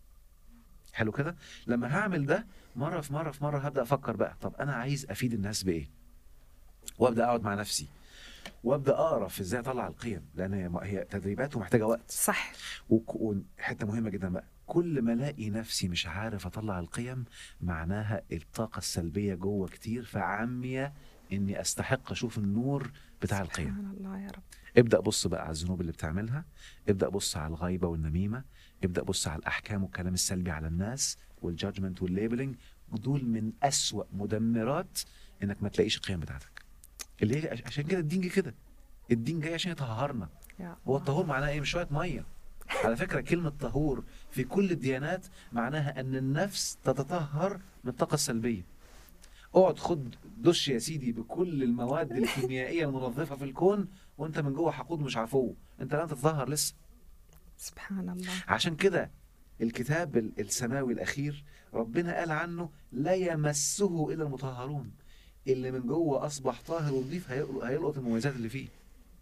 حلو كده لما هعمل ده مره في مره في مره هبدا افكر بقى طب انا عايز افيد الناس بايه وابدا اقعد مع نفسي وابدا اقرا في ازاي اطلع القيم لان هي- هي تدريبات ومحتاجه وقت صح وك- وحته مهمه جدا بقى كل ما الاقي نفسي مش عارف اطلع القيم معناها الطاقه السلبيه جوه كتير فعاميه اني استحق اشوف النور بتاع القيم سبحان الله يا رب ابدا بص بقى على الذنوب اللي بتعملها ابدا بص على الغيبه والنميمه ابدا بص على الاحكام والكلام السلبي على الناس والجادجمنت والليبلنج دول من أسوأ مدمرات انك ما تلاقيش القيم بتاعتك اللي هي عش- عشان كده الدين جه كده الدين جاي عشان يطهرنا يا هو الله. الطهور معناه ايه مش شويه ميه على فكره كلمه طهور في كل الديانات معناها ان النفس تتطهر من الطاقه السلبيه اقعد خد دش يا سيدي بكل المواد الكيميائيه المنظفه في الكون وانت من جوه حقود مش عفو انت لن تتطهر لسه سبحان الله عشان كده الكتاب ال- السماوي الاخير ربنا قال عنه لا يمسه الا المطهرون اللي من جوه اصبح طاهر ونظيف هيلقط هيلقط المميزات اللي فيه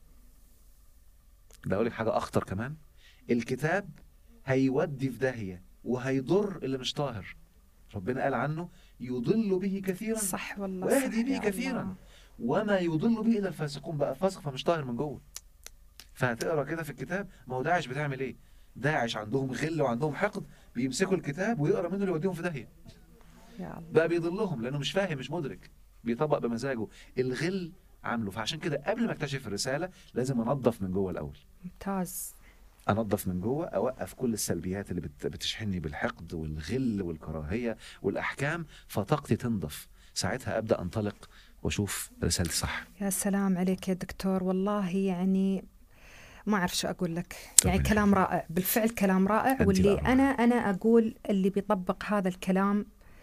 ده اقول لك حاجه اخطر كمان الكتاب هيودي في داهيه وهيضر اللي مش طاهر ربنا قال عنه يضل به كثيرا صح والله ويهدي صح به يا كثيراً. الله. وما يضل به الا الفاسقون بقى فاسق فمش طاهر من جوه فهتقرا كده في الكتاب ما هو داعش بتعمل ايه داعش عندهم غل وعندهم حقد بيمسكوا الكتاب ويقرا منه اللي يوديهم في داهيه يا الله بقى بيضلهم لانه مش فاهم مش مدرك بيطبق بمزاجه الغل عامله فعشان كده قبل ما اكتشف الرساله لازم انظف من جوه الاول ممتاز انظف من جوه اوقف كل السلبيات اللي بت- بتشحنني بالحقد والغل والكراهيه والاحكام فطاقتي تنضف ساعتها ابدا انطلق واشوف رسالتي صح يا سلام عليك يا دكتور والله يعني ما اعرف شو اقول لك يعني ربنا كلام يخليك. رائع بالفعل كلام رائع أنت واللي الأروع. انا انا اقول اللي بيطبق هذا الكلام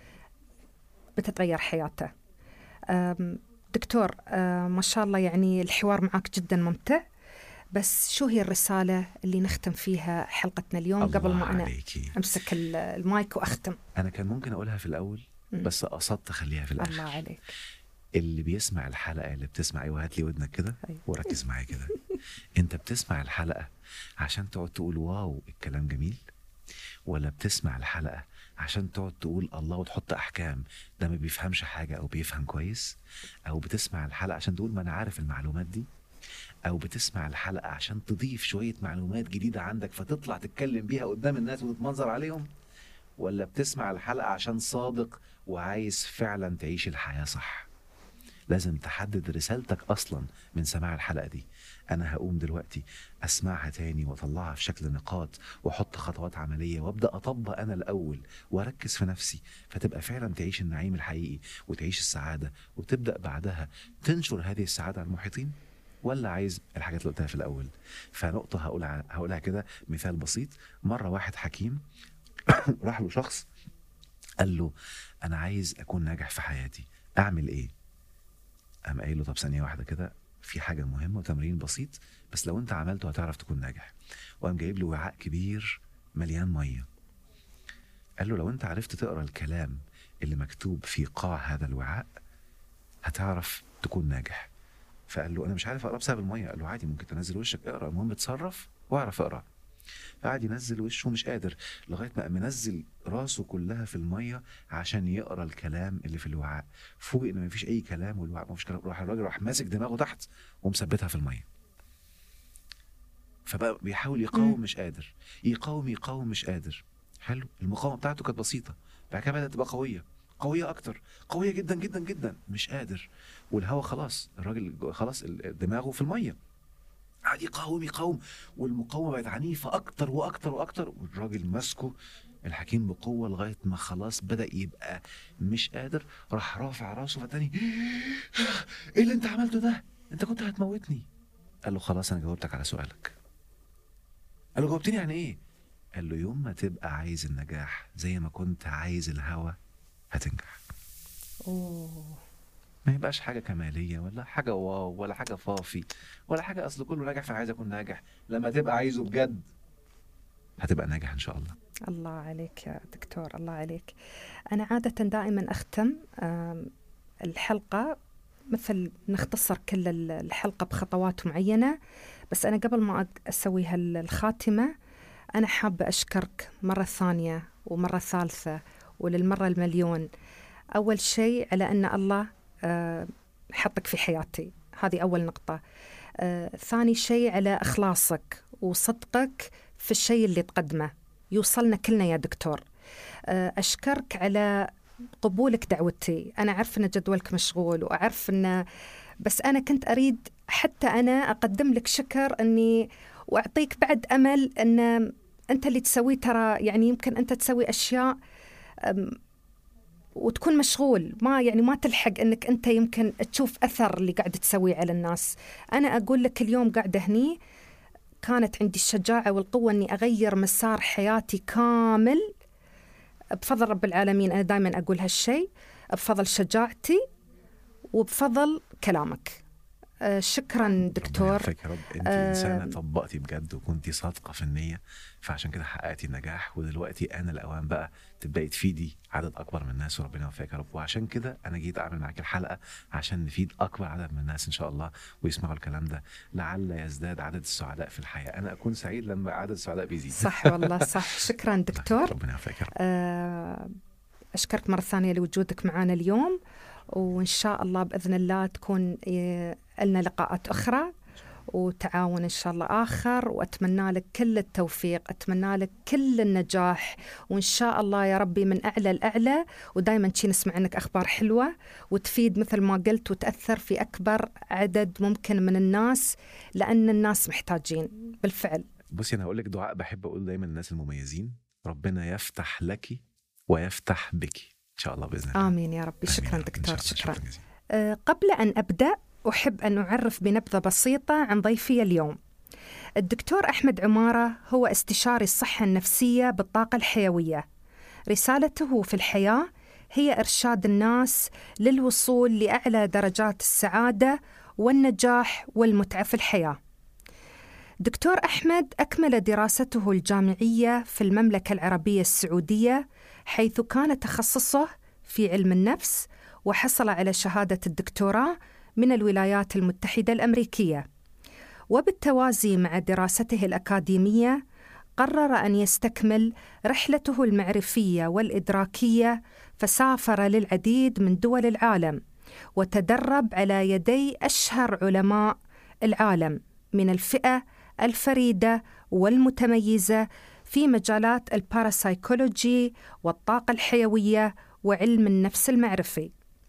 بتتغير حياته أم، دكتور أم، ما شاء الله يعني الحوار معك جدا ممتع بس شو هي الرسالة اللي نختم فيها حلقتنا اليوم قبل الله ما أنا عليكي. أمسك ال- المايك وأختم انا كان ممكن اقولها في الاول مم. بس قصدت اخليها في الاخر الله عليك اللي بيسمع الحلقه اللي بتسمع ايوه هات لي ودنك كده أيوة. وركز معايا كده انت بتسمع الحلقه عشان تقعد تقول واو الكلام جميل ولا بتسمع الحلقه عشان تقعد تقول الله وتحط احكام ده ما بيفهمش حاجه او بيفهم كويس او بتسمع الحلقه عشان تقول ما انا عارف المعلومات دي او بتسمع الحلقه عشان تضيف شويه معلومات جديده عندك فتطلع تتكلم بيها قدام الناس وتتمنظر عليهم ولا بتسمع الحلقه عشان صادق وعايز فعلا تعيش الحياه صح لازم تحدد رسالتك اصلا من سماع الحلقه دي انا هقوم دلوقتي اسمعها تاني واطلعها في شكل نقاط واحط خطوات عمليه وابدا اطبق انا الاول واركز في نفسي فتبقى فعلا تعيش النعيم الحقيقي وتعيش السعاده وتبدا بعدها تنشر هذه السعاده على المحيطين ولا عايز الحاجات اللي قلتها في الاول فنقطه هقول هقولها كده مثال بسيط مره واحد حكيم راح له شخص قال له انا عايز اكون ناجح في حياتي اعمل ايه قام قايل له طب ثانيه واحده كده في حاجه مهمه وتمرين بسيط بس لو انت عملته هتعرف تكون ناجح وقام جايب له وعاء كبير مليان ميه قال له لو انت عرفت تقرا الكلام اللي مكتوب في قاع هذا الوعاء هتعرف تكون ناجح فقال له انا مش عارف اقرا بسبب الميه قال له عادي ممكن تنزل وشك اقرا المهم اتصرف واعرف اقرا فقعد ينزل وشه مش قادر لغايه ما قام منزل راسه كلها في الميه عشان يقرا الكلام اللي في الوعاء فوجئ ان مفيش اي كلام والوعاء مفيش كلام راح الراجل راح ماسك دماغه تحت ومثبتها في الميه فبقى بيحاول يقاوم مش قادر يقاوم يقاوم مش قادر حلو المقاومه بتاعته كانت بسيطه بعد كده بدات تبقى قويه قويه اكتر قويه جدا جدا جدا مش قادر والهواء خلاص الراجل خلاص ال- دماغه في الميه قعد يقاوم يقاوم والمقاومه بقت عنيفه اكتر واكتر واكتر والراجل ماسكه الحكيم بقوه لغايه ما خلاص بدا يبقى مش قادر راح رافع راسه فتاني ايه اللي انت عملته ده انت كنت هتموتني قال له خلاص انا جاوبتك على سؤالك قال له جاوبتني يعني ايه قال له يوم ما تبقى عايز النجاح زي ما كنت عايز الهوى هتنجح أوه. ما يبقاش حاجه كماليه ولا حاجه واو ولا حاجه فافي ولا حاجه اصل كله ناجح فانا عايز اكون ناجح لما تبقى عايزه بجد هتبقى ناجح ان شاء الله الله عليك يا دكتور الله عليك أنا عادة دائما أختم آم، الحلقة مثل نختصر كل ال- الحلقة بخطوات معينة بس أنا قبل ما أق- أسوي هال- الخاتمة أنا حابة أشكرك مرة ثانية ومرة ثالثة وللمرة المليون أول شيء على أن الله آه، حطك في حياتي هذه أول نقطة آه، ثاني شيء على إخلاصك وصدقك في الشيء اللي تقدمه يوصلنا كلنا يا دكتور آه، أشكرك على قبولك دعوتي أنا أعرف أن جدولك مشغول وأعرف أن بس أنا كنت أريد حتى أنا أقدم لك شكر أني وأعطيك بعد أمل أن أنت اللي تسويه ترى يعني يمكن أنت تسوي أشياء أم، وتكون مشغول ما يعني ما تلحق انك انت يمكن تشوف اثر اللي قاعد تسويه على الناس انا اقول لك اليوم قاعده هني كانت عندي الشجاعه والقوه اني اغير مسار حياتي كامل بفضل رب العالمين انا دائما اقول هالشيء بفضل شجاعتي وبفضل كلامك آه، شكرا ربنا دكتور يوفقك يا رب انت آه، انسانه طبقتي بجد وكنتي صادقه في النيه فعشان كده حققتي النجاح ودلوقتي انا الاوان بقى تبداي تفيدي عدد اكبر من الناس وربنا يوفقك يا رب وعشان كده انا جيت اعمل معاك الحلقه عشان نفيد اكبر عدد من الناس ان شاء الله ويسمعوا الكلام ده لعل يزداد عدد السعداء في الحياه انا اكون سعيد لما عدد السعداء بيزيد صح والله صح شكرا دكتور ربنا يوفقك يا رب آه، أشكرك مرة ثانية لوجودك معنا اليوم وإن شاء الله بإذن الله تكون آه، لنا لقاءات أخرى وتعاون إن شاء الله آخر وأتمنى لك كل التوفيق أتمنى لك كل النجاح وإن شاء الله يا ربي من أعلى الأعلى ودائما شي نسمع عنك أخبار حلوة وتفيد مثل ما قلت وتأثر في أكبر عدد ممكن من الناس لأن الناس محتاجين بالفعل بصي انا هقول لك دعاء بحب اقول دايما للناس المميزين ربنا يفتح لك ويفتح بك ان شاء الله باذن الله آمين يا ربي آمين شكرا يا رب. إن دكتور شاء الله. شكرا جزيلا. أه، قبل أن أبدأ أحب أن أعرف بنبذة بسيطة عن ضيفي اليوم. الدكتور أحمد عمارة هو استشاري الصحة النفسية بالطاقة الحيوية. رسالته في الحياة هي إرشاد الناس للوصول لأعلى درجات السعادة والنجاح والمتعة في الحياة. دكتور أحمد أكمل دراسته الجامعية في المملكة العربية السعودية حيث كان تخصصه في علم النفس وحصل على شهادة الدكتوراه من الولايات المتحدة الأمريكية. وبالتوازي مع دراسته الأكاديمية قرر أن يستكمل رحلته المعرفية والإدراكية فسافر للعديد من دول العالم وتدرب على يدي أشهر علماء العالم من الفئة الفريدة والمتميزة في مجالات الباراسايكولوجي والطاقة الحيوية وعلم النفس المعرفي.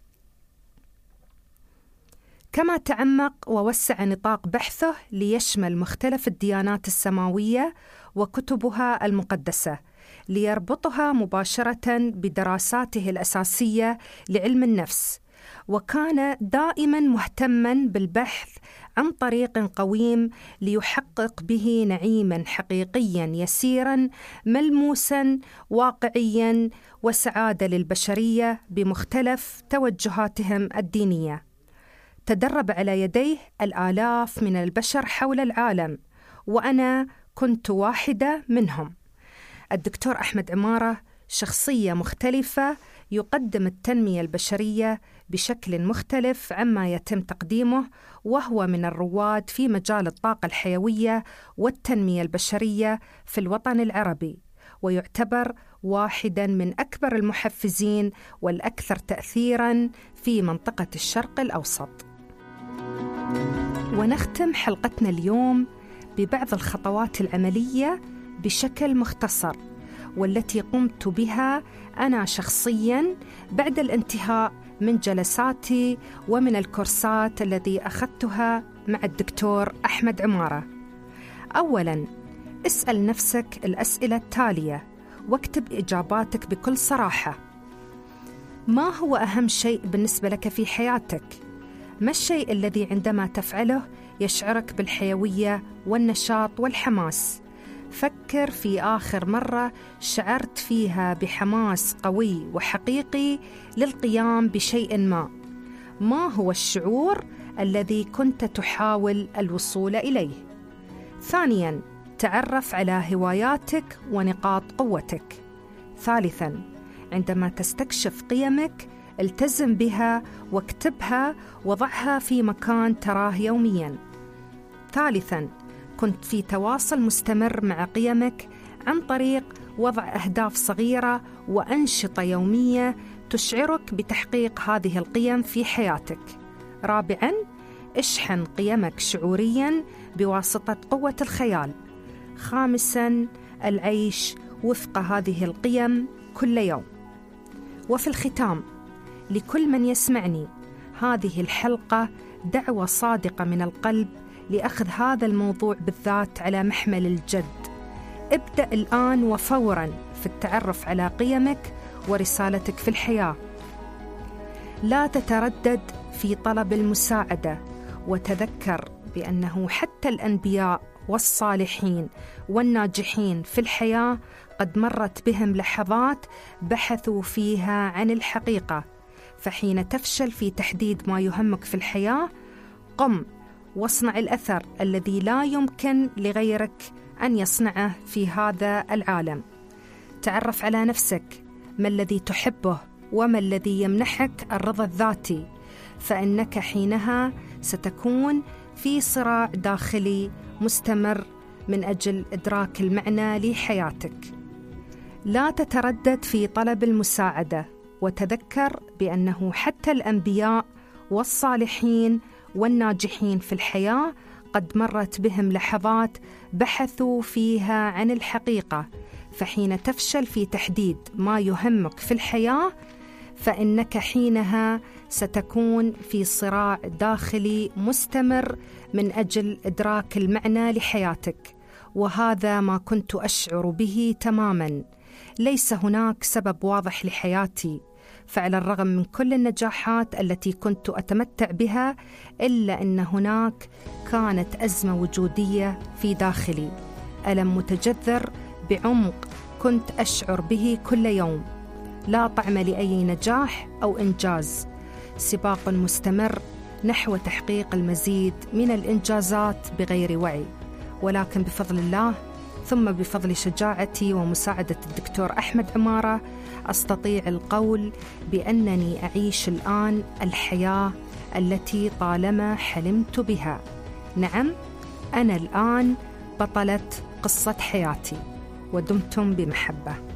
كما تعمق ووسع نطاق بحثه ليشمل مختلف الديانات السماوية وكتبها المقدسة ليربطها مباشرة بدراساته الأساسية لعلم النفس وكان دائما مهتما بالبحث عن طريق قويم ليحقق به نعيما حقيقيا يسيرا ملموسا واقعيا وسعاده للبشريه بمختلف توجهاتهم الدينيه تدرب على يديه الالاف من البشر حول العالم وانا كنت واحده منهم الدكتور احمد عماره شخصيه مختلفه يقدم التنميه البشريه بشكل مختلف عما يتم تقديمه وهو من الرواد في مجال الطاقه الحيويه والتنميه البشريه في الوطن العربي ويعتبر واحدا من اكبر المحفزين والاكثر تاثيرا في منطقه الشرق الاوسط ونختم حلقتنا اليوم ببعض الخطوات العملية بشكل مختصر والتي قمت بها أنا شخصيا بعد الانتهاء من جلساتي ومن الكورسات الذي أخذتها مع الدكتور أحمد عمارة. أولا اسأل نفسك الأسئلة التالية واكتب إجاباتك بكل صراحة. ما هو أهم شيء بالنسبة لك في حياتك؟ ما الشيء الذي عندما تفعله يشعرك بالحيوية والنشاط والحماس؟ فكر في آخر مرة شعرت فيها بحماس قوي وحقيقي للقيام بشيء ما. ما هو الشعور الذي كنت تحاول الوصول إليه؟ ثانياً، تعرف على هواياتك ونقاط قوتك. ثالثاً، عندما تستكشف قيمك التزم بها واكتبها وضعها في مكان تراه يوميا. ثالثا كنت في تواصل مستمر مع قيمك عن طريق وضع اهداف صغيره وانشطه يوميه تشعرك بتحقيق هذه القيم في حياتك. رابعا اشحن قيمك شعوريا بواسطه قوه الخيال. خامسا العيش وفق هذه القيم كل يوم. وفي الختام لكل من يسمعني هذه الحلقه دعوه صادقه من القلب لاخذ هذا الموضوع بالذات على محمل الجد ابدا الان وفورا في التعرف على قيمك ورسالتك في الحياه لا تتردد في طلب المساعده وتذكر بانه حتى الانبياء والصالحين والناجحين في الحياه قد مرت بهم لحظات بحثوا فيها عن الحقيقه فحين تفشل في تحديد ما يهمك في الحياه قم واصنع الاثر الذي لا يمكن لغيرك ان يصنعه في هذا العالم تعرف على نفسك ما الذي تحبه وما الذي يمنحك الرضا الذاتي فانك حينها ستكون في صراع داخلي مستمر من اجل ادراك المعنى لحياتك لا تتردد في طلب المساعده وتذكر بانه حتى الانبياء والصالحين والناجحين في الحياه قد مرت بهم لحظات بحثوا فيها عن الحقيقه فحين تفشل في تحديد ما يهمك في الحياه فانك حينها ستكون في صراع داخلي مستمر من اجل ادراك المعنى لحياتك وهذا ما كنت اشعر به تماما ليس هناك سبب واضح لحياتي فعلى الرغم من كل النجاحات التي كنت اتمتع بها الا ان هناك كانت ازمه وجوديه في داخلي الم متجذر بعمق كنت اشعر به كل يوم لا طعم لاي نجاح او انجاز سباق مستمر نحو تحقيق المزيد من الانجازات بغير وعي ولكن بفضل الله ثم بفضل شجاعتي ومساعده الدكتور احمد عماره استطيع القول بانني اعيش الان الحياه التي طالما حلمت بها نعم انا الان بطله قصه حياتي ودمتم بمحبه